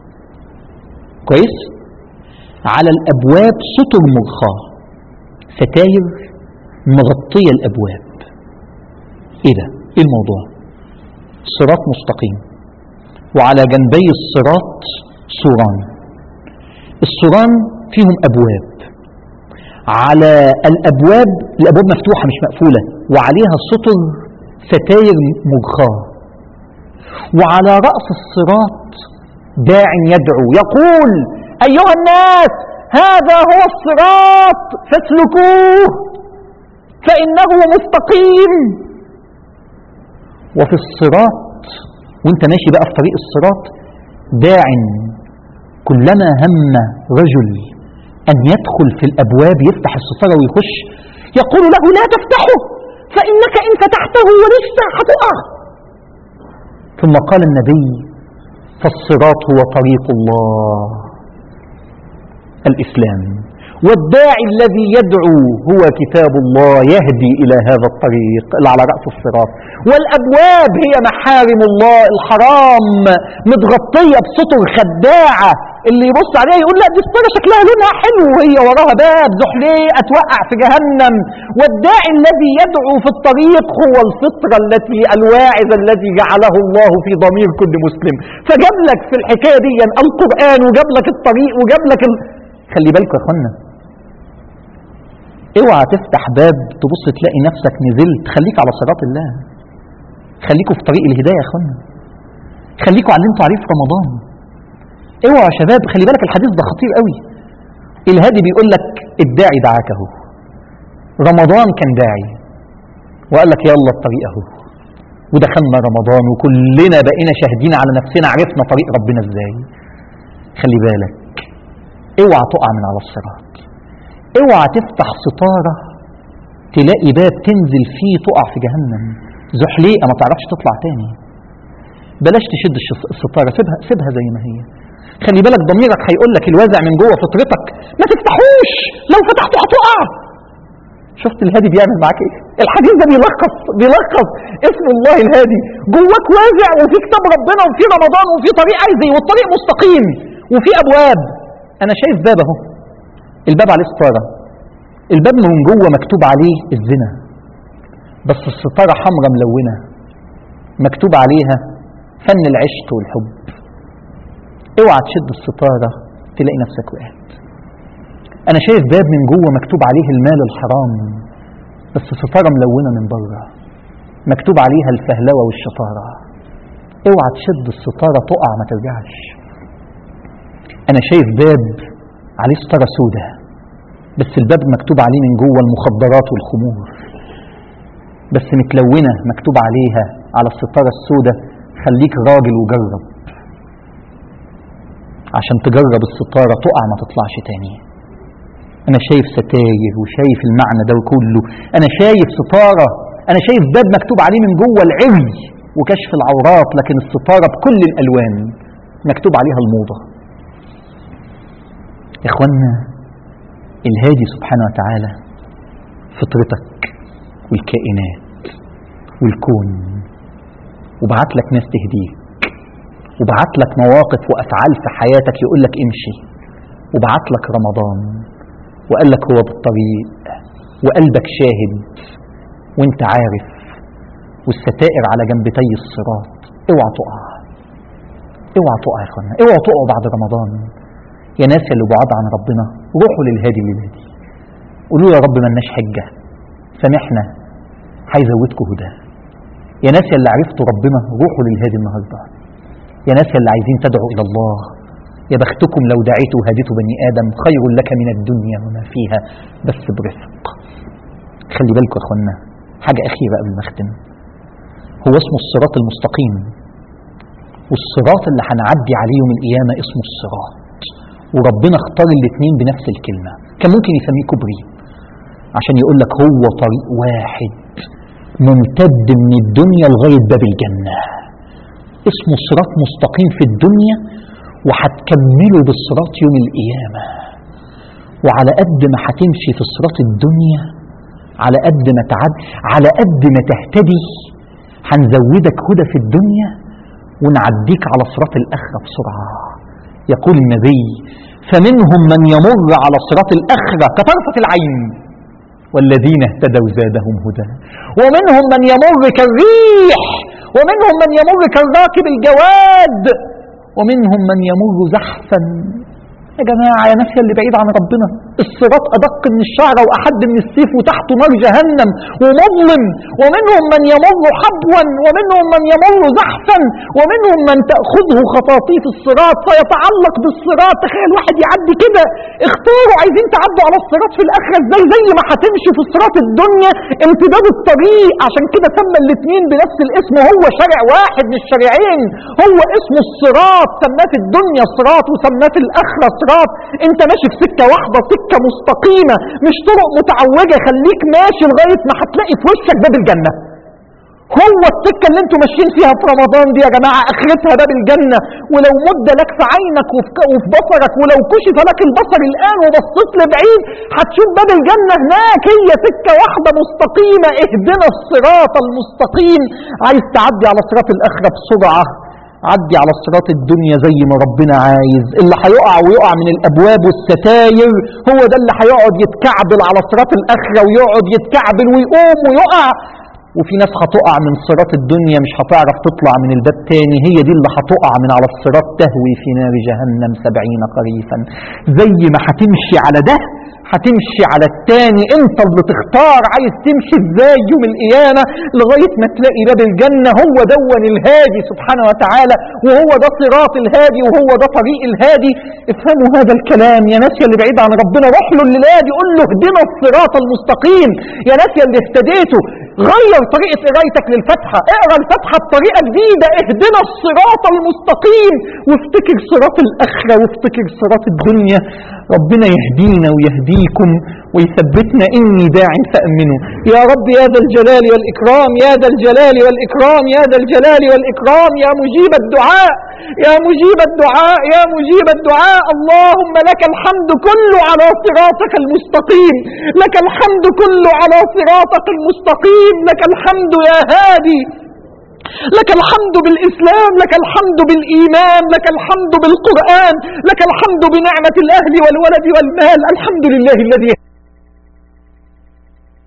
كويس على الابواب ستر مرخاه ستاير مغطيه الابواب ايه ده ايه الموضوع صراط مستقيم وعلى جنبي الصراط سوران السوران فيهم ابواب على الابواب الابواب مفتوحه مش مقفوله وعليها سطر ستاير مرخاه وعلى راس الصراط داع يدعو يقول ايها الناس هذا هو الصراط فاسلكوه فانه مستقيم وفي الصراط وانت ماشي بقى في طريق الصراط داع كلما هم رجل أن يدخل في الأبواب يفتح الستارة ويخش يقول له لا تفتحه فإنك إن فتحته ولست هتقع ثم قال النبي فالصراط هو طريق الله الإسلام والداعي الذي يدعو هو كتاب الله يهدي إلى هذا الطريق اللي على رأس الصراط والأبواب هي محارم الله الحرام متغطية بسطر خداعة اللي يبص عليها يقول لا دي ستاره شكلها لونها حلو وهي وراها باب زحليقه توقع في جهنم والداعي الذي يدعو في الطريق هو الفطره التي الواعظ الذي جعله الله في ضمير كل مسلم فجاب لك في الحكايه دي القران وجاب لك الطريق وجاب لك ال... خلي بالكم يا اخوانا اوعى تفتح باب تبص تلاقي نفسك نزلت خليك على صراط الله خليكوا في طريق الهدايه يا اخوانا خليكوا على اللي انتوا عليه في رمضان اوعى يا شباب خلي بالك الحديث ده خطير قوي الهادي بيقول لك الداعي دعاك اهو رمضان كان داعي وقال لك يلا الطريق اهو ودخلنا رمضان وكلنا بقينا شاهدين على نفسنا عرفنا طريق ربنا ازاي خلي بالك اوعى تقع من على الصراط اوعى تفتح ستارة تلاقي باب تنزل فيه تقع في جهنم زحليقة ما تعرفش تطلع تاني بلاش تشد الش- الستارة سيبها سيبها زي ما هي خلي بالك ضميرك هيقول لك الوازع من جوه فطرتك ما تفتحوش لو فتحته هتقع شفت الهادي بيعمل معاك ايه الحديث ده بيلخص بيلخص اسم الله الهادي جواك وازع وفي كتاب ربنا وفي رمضان وفي طريق عايز ايه والطريق مستقيم وفي ابواب انا شايف باب اهو الباب عليه ستاره الباب من جوه مكتوب عليه الزنا بس الستاره حمراء ملونه مكتوب عليها فن العشق والحب اوعى تشد الستارة تلاقي نفسك وقعت انا شايف باب من جوه مكتوب عليه المال الحرام بس ستارة ملونة من بره مكتوب عليها الفهلوة والشطارة اوعى تشد الستارة تقع ما ترجعش انا شايف باب عليه ستارة سودة بس الباب مكتوب عليه من جوه المخدرات والخمور بس متلونة مكتوب عليها على الستارة السودة خليك راجل وجرب عشان تجرب الستارة تقع ما تطلعش تاني أنا شايف ستاير وشايف المعنى ده كله أنا شايف ستارة أنا شايف باب مكتوب عليه من جوه العري وكشف العورات لكن الستارة بكل الألوان مكتوب عليها الموضة يا إخوانا الهادي سبحانه وتعالى فطرتك والكائنات والكون وبعت لك ناس تهديك وبعت لك مواقف وافعال في حياتك يقول لك امشي وبعت لك رمضان وقال لك هو بالطريق وقلبك شاهد وانت عارف والستائر على جنبتي الصراط اوعى تقع اوعى تقع يا اخوانا اوعى تقعوا بعد رمضان يا ناس اللي بعاد عن ربنا روحوا للهادي الليله دي قولوا يا رب ملناش حجه سامحنا هيزودكم هدى يا ناس اللي عرفتوا ربنا روحوا للهادي النهارده يا ناس اللي عايزين تدعوا الى الله يا بختكم لو دعيتوا وهديتوا بني ادم خير لك من الدنيا وما فيها بس برفق خلي بالكم يا اخوانا حاجه اخيره قبل ما اختم هو اسمه الصراط المستقيم والصراط اللي هنعدي عليه يوم القيامه اسمه الصراط وربنا اختار الاثنين بنفس الكلمه كان ممكن يسميه كوبري عشان يقول لك هو طريق واحد ممتد من الدنيا لغايه باب الجنه اسمه صراط مستقيم في الدنيا وهتكمله بالصراط يوم القيامة وعلى قد ما هتمشي في صراط الدنيا على قد ما تعد على قد ما تهتدي هنزودك هدى في الدنيا ونعديك على صراط الآخرة بسرعة يقول النبي فمنهم من يمر على صراط الآخرة كطرفة العين والذين اهتدوا زادهم هدى ومنهم من يمر كالريح ومنهم من يمر كالراكب الجواد ومنهم من يمر زحفا يا جماعة يا ناس اللي بعيد عن ربنا الصراط أدق من الشعرة وأحد من السيف وتحته نار جهنم ومظلم ومنهم من يمر حبوا ومنهم من يمر زحفا ومنهم من تأخذه خطاطيف الصراط فيتعلق بالصراط تخيل واحد يعدي كده اختاروا عايزين تعدوا على الصراط في الآخرة ازاي زي ما هتمشي في صراط الدنيا امتداد الطريق عشان كده سمى الاثنين بنفس الاسم هو شارع واحد مش شارعين هو اسمه الصراط سماه في الدنيا صراط وسماه في الآخرة صراط انت ماشي في سكة واحدة سكة مستقيمة مش طرق متعوجة خليك ماشي لغاية ما هتلاقي في وشك باب الجنة هو السكة اللي انتوا ماشيين فيها في رمضان دي يا جماعة اخرتها باب الجنة ولو مد لك في عينك وفي, وفي بصرك ولو كشف لك البصر الآن وبصيت لبعيد هتشوف باب الجنة هناك هي سكة واحدة مستقيمة اهدنا الصراط المستقيم عايز تعدي على صراط الآخرة بسرعة عدي على صراط الدنيا زي ما ربنا عايز اللي هيقع ويقع من الابواب والستاير هو ده اللي هيقعد يتكعبل على صراط الاخره ويقعد يتكعبل ويقوم ويقع وفي ناس هتقع من صراط الدنيا مش هتعرف تطلع من الباب تاني هي دي اللي هتقع من على الصراط تهوي في نار جهنم سبعين خريفا زي ما هتمشي على ده هتمشي على التاني انت اللي تختار عايز تمشي ازاي يوم القيامة لغاية ما تلاقي باب الجنة هو دون الهادي سبحانه وتعالى وهو ده صراط الهادي وهو ده طريق الهادي افهموا هذا الكلام يا ناس اللي بعيد عن ربنا روح له الليلة دي قول له اهدنا الصراط المستقيم يا ناس اللي اهتديتوا غير طريقة قرايتك للفتحة اقرا الفتحة بطريقة جديدة اهدنا الصراط المستقيم وافتكر صراط الآخرة وافتكر صراط الدنيا ربنا يهدينا ويهديكم ويثبتنا إني داع فأمنوا يا رب يا ذا الجلال والإكرام يا ذا الجلال والإكرام يا ذا الجلال والإكرام يا مجيب الدعاء يا مجيب الدعاء يا مجيب الدعاء اللهم لك الحمد كله على صراطك المستقيم لك الحمد كله على صراطك المستقيم لك الحمد يا هادي لك الحمد بالإسلام لك الحمد بالإيمان لك الحمد بالقرآن لك الحمد بنعمة الأهل والولد والمال الحمد لله الذي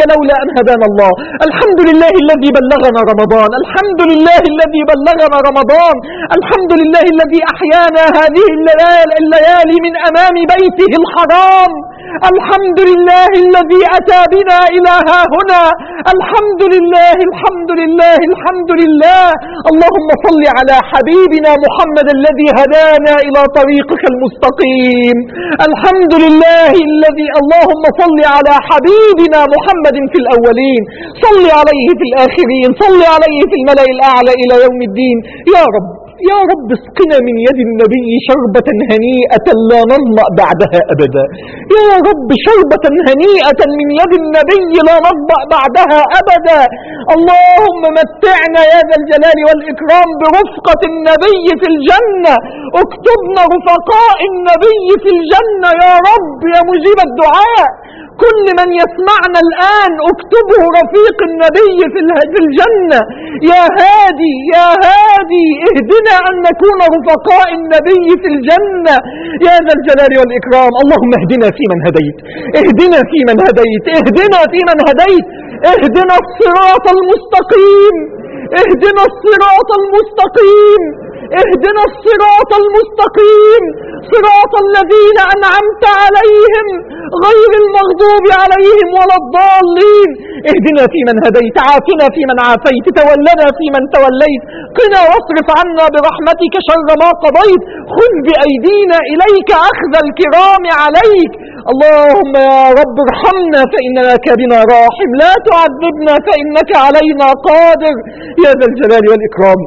لولا أن هدانا الله الحمد لله الذي بلغنا رمضان الحمد لله الذي بلغنا رمضان الحمد لله الذي أحيانا هذه الليالي, الليالي من أمام بيته الحرام الحمد لله الذي أتى بنا إلى ها هنا الحمد لله الحمد لله الحمد لله اللهم صل على حبيبنا محمد الذي هدانا إلى طريقك المستقيم الحمد لله الذي اللهم صل على حبيبنا محمد في الأولين صل عليه في الآخرين صل عليه في الملأ الأعلى إلى يوم الدين يا رب يا رب اسقنا من يد النبي شربة هنيئة لا نظمأ بعدها أبدا يا رب شربة هنيئة من يد النبي لا نظمأ بعدها أبدا اللهم متعنا يا ذا الجلال والإكرام برفقة النبي في الجنة اكتبنا رفقاء النبي في الجنة يا رب يا مجيب الدعاء كل من يسمعنا الآن اكتبه رفيق النبي في اله- في الجنة يا هادي يا هادي اهدنا أن نكون رفقاء النبي في الجنة يا ذا الجلال والإكرام اللهم اهدنا فيمن هديت اهدنا فيمن هديت اهدنا فيمن هديت اهدنا الصراط المستقيم اهدنا الصراط المستقيم اهدنا الصراط المستقيم صراط الذين أنعمت عليهم غير المغضوب عليهم ولا الضالين اهدنا فيمن هديت عافنا فيمن عافيت تولنا فيمن توليت قنا واصرف عنا برحمتك شر ما قضيت خذ بأيدينا إليك أخذ الكرام عليك اللهم يا رب ارحمنا فإنك بنا راحم لا تعذبنا فإنك علينا قادر يا ذا الجلال والإكرام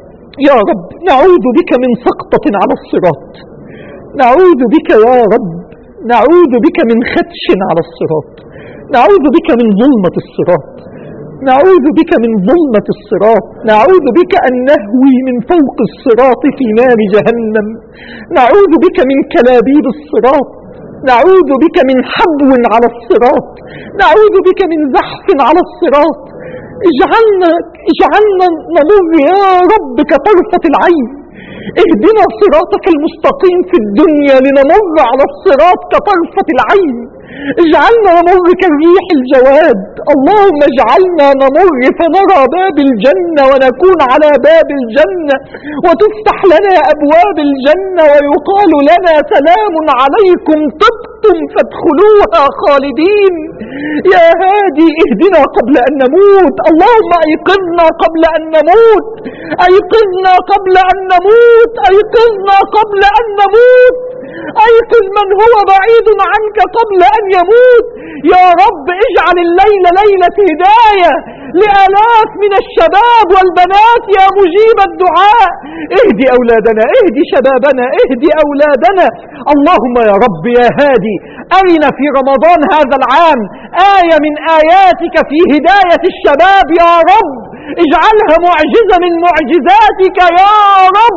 يا رب نعوذ بك من سقطة على الصراط نعوذ بك يا رب نعوذ بك من خدش على الصراط نعوذ بك من ظلمة الصراط نعوذ بك من ظلمة الصراط نعوذ بك أن نهوي من فوق الصراط في نار جهنم نعوذ بك من كلابيب الصراط نعوذ بك من حبو على الصراط نعوذ بك من زحف على الصراط اجعلنا اجعلنا نمر يا رب كطرفة العين اهدنا صراطك المستقيم في الدنيا لنمر على الصراط كطرفة العين اجعلنا نمر كالريح الجواد اللهم اجعلنا نمر فنرى باب الجنة ونكون على باب الجنة وتفتح لنا أبواب الجنة ويقال لنا سلام عليكم طبتم فادخلوها خالدين يا هادي اهدنا قبل أن نموت اللهم أيقظنا قبل أن نموت أيقظنا قبل أن نموت أيقظنا قبل أن نموت أيقظ من هو بعيد عنك قبل أن يموت يا رب اجعل الليلة ليلة هداية لآلاف من الشباب والبنات يا مجيب الدعاء اهدي أولادنا اهدي شبابنا اهدي أولادنا اللهم يا رب يا هادي أرنا في رمضان هذا العام آية من آياتك في هداية الشباب يا رب اجعلها معجزة من معجزاتك يا رب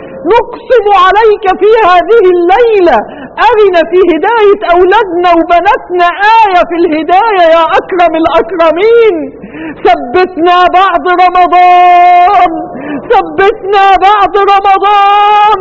نقسم عليك في هذه الليلة أرنا في هداية أولادنا وبناتنا آية في الهداية يا أكرم الأكرمين ثبتنا بعد رمضان ثبتنا بعد رمضان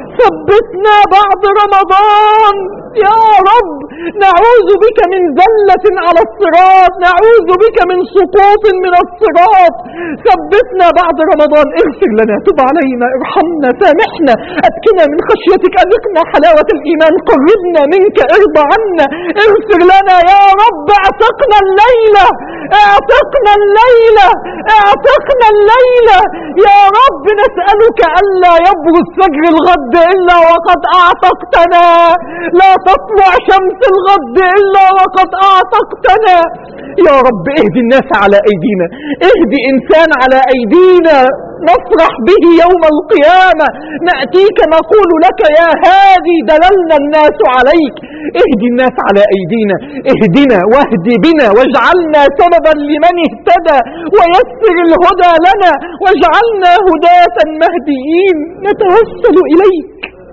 ثبتنا بعد رمضان يا رب نعوذ بك من زلة على الصراط نعوذ بك من سقوط من الصراط ثبتنا بعد رمضان اغفر لنا تب علينا ارحمنا سامحنا أتكنا من خشيتك أذقنا حلاوة الإيمان قربنا منك ارضى عنا اغفر لنا يا رب اعتقنا الليلة اعتقنا الليلة اعتقنا الليلة يا رب نسألك ألا يبرز فجر الغد إلا وقد أعتقتنا لا تطلع شمس الغد إلا وقد أعتقتنا يا رب اهدي الناس على أيدينا اهدي إنسان على أيدينا نفرح به يوم القيامة نأتيك نقول لك يا هادي دللنا الناس عليك اهدي الناس على أيدينا اهدنا واهدي بنا واجعلنا سببا لمن اهتدى ويسر الهدى لنا واجعلنا هداة مهديين نتوسل إليك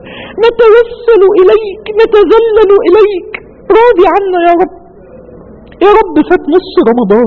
نتوسل إليك نتذلل إليك راضي عنا يا رب يا رب فات نص رمضان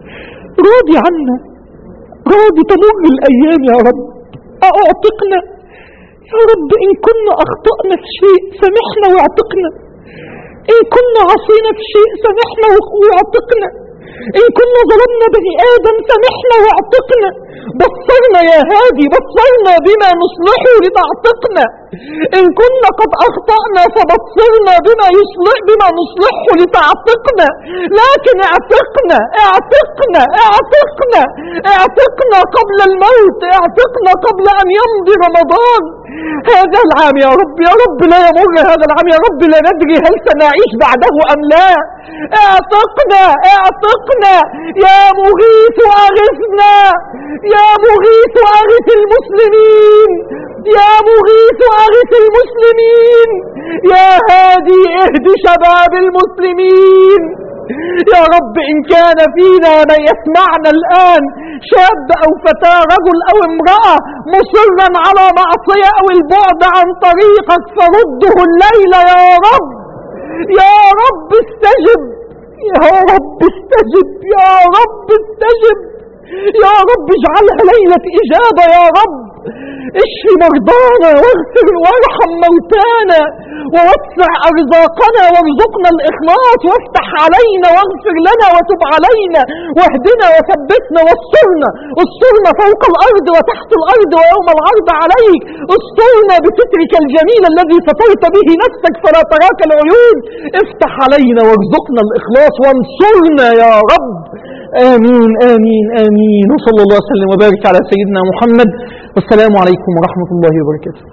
راضي عنا راضي تمر الأيام يا رب أعتقنا يا رب إن كنا أخطأنا في شيء سامحنا واعتقنا إن كنا عصينا في شيء سامحنا واعتقنا إن كنا ظلمنا بني آدم سامحنا واعتقنا بصرنا يا هادي بصرنا بما نصلحه لتعتقنا إن كنا قد أخطأنا فبصرنا بما يصلح بما نصلحه لتعتقنا لكن اعتقنا اعتقنا اعتقنا اعتقنا قبل الموت اعتقنا قبل أن يمضي رمضان هذا العام يا رب يا رب لا يمر هذا العام يا رب لا ندري هل سنعيش بعده أم لا اعتقنا اعتقنا يا مغيث أغثنا يا مغيث أغث المسلمين يا مغيث أغث المسلمين يا هادي اهد شباب المسلمين يا رب إن كان فينا من يسمعنا الآن شاب أو فتاة رجل أو امرأة مصرا على معصية أو البعد عن طريقك فرده الليلة يا رب يا رب استجب يا رب استجب يا رب استجب يا رب اجعلها ليلة إجابة يا رب اشف مرضانا واغفر وارحم موتانا ووسع أرزاقنا وارزقنا الإخلاص وافتح علينا واغفر لنا وتب علينا واهدنا وثبتنا واسترنا استرنا فوق الأرض وتحت الأرض ويوم العرض عليك استرنا بسترك الجميل الذي سترت به نفسك فلا تراك العيون افتح علينا وارزقنا الإخلاص وانصرنا يا رب آمين آمين آمين وصلى الله وسلم وبارك على سيدنا محمد والسلام عليكم ورحمة الله وبركاته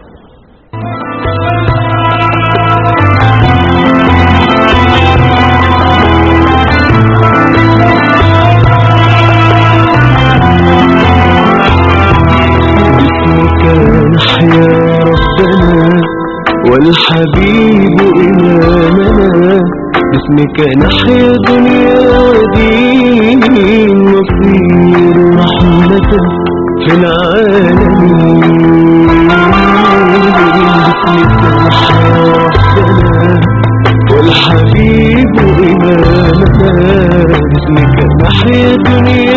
باسمك نحيا ربنا والحبيب إمامنا باسمك نحيا دنيا ودين نصير رحمة في العالمين باسمك نحيا ربنا والحبيب إمامنا باسمك نحيا دنيا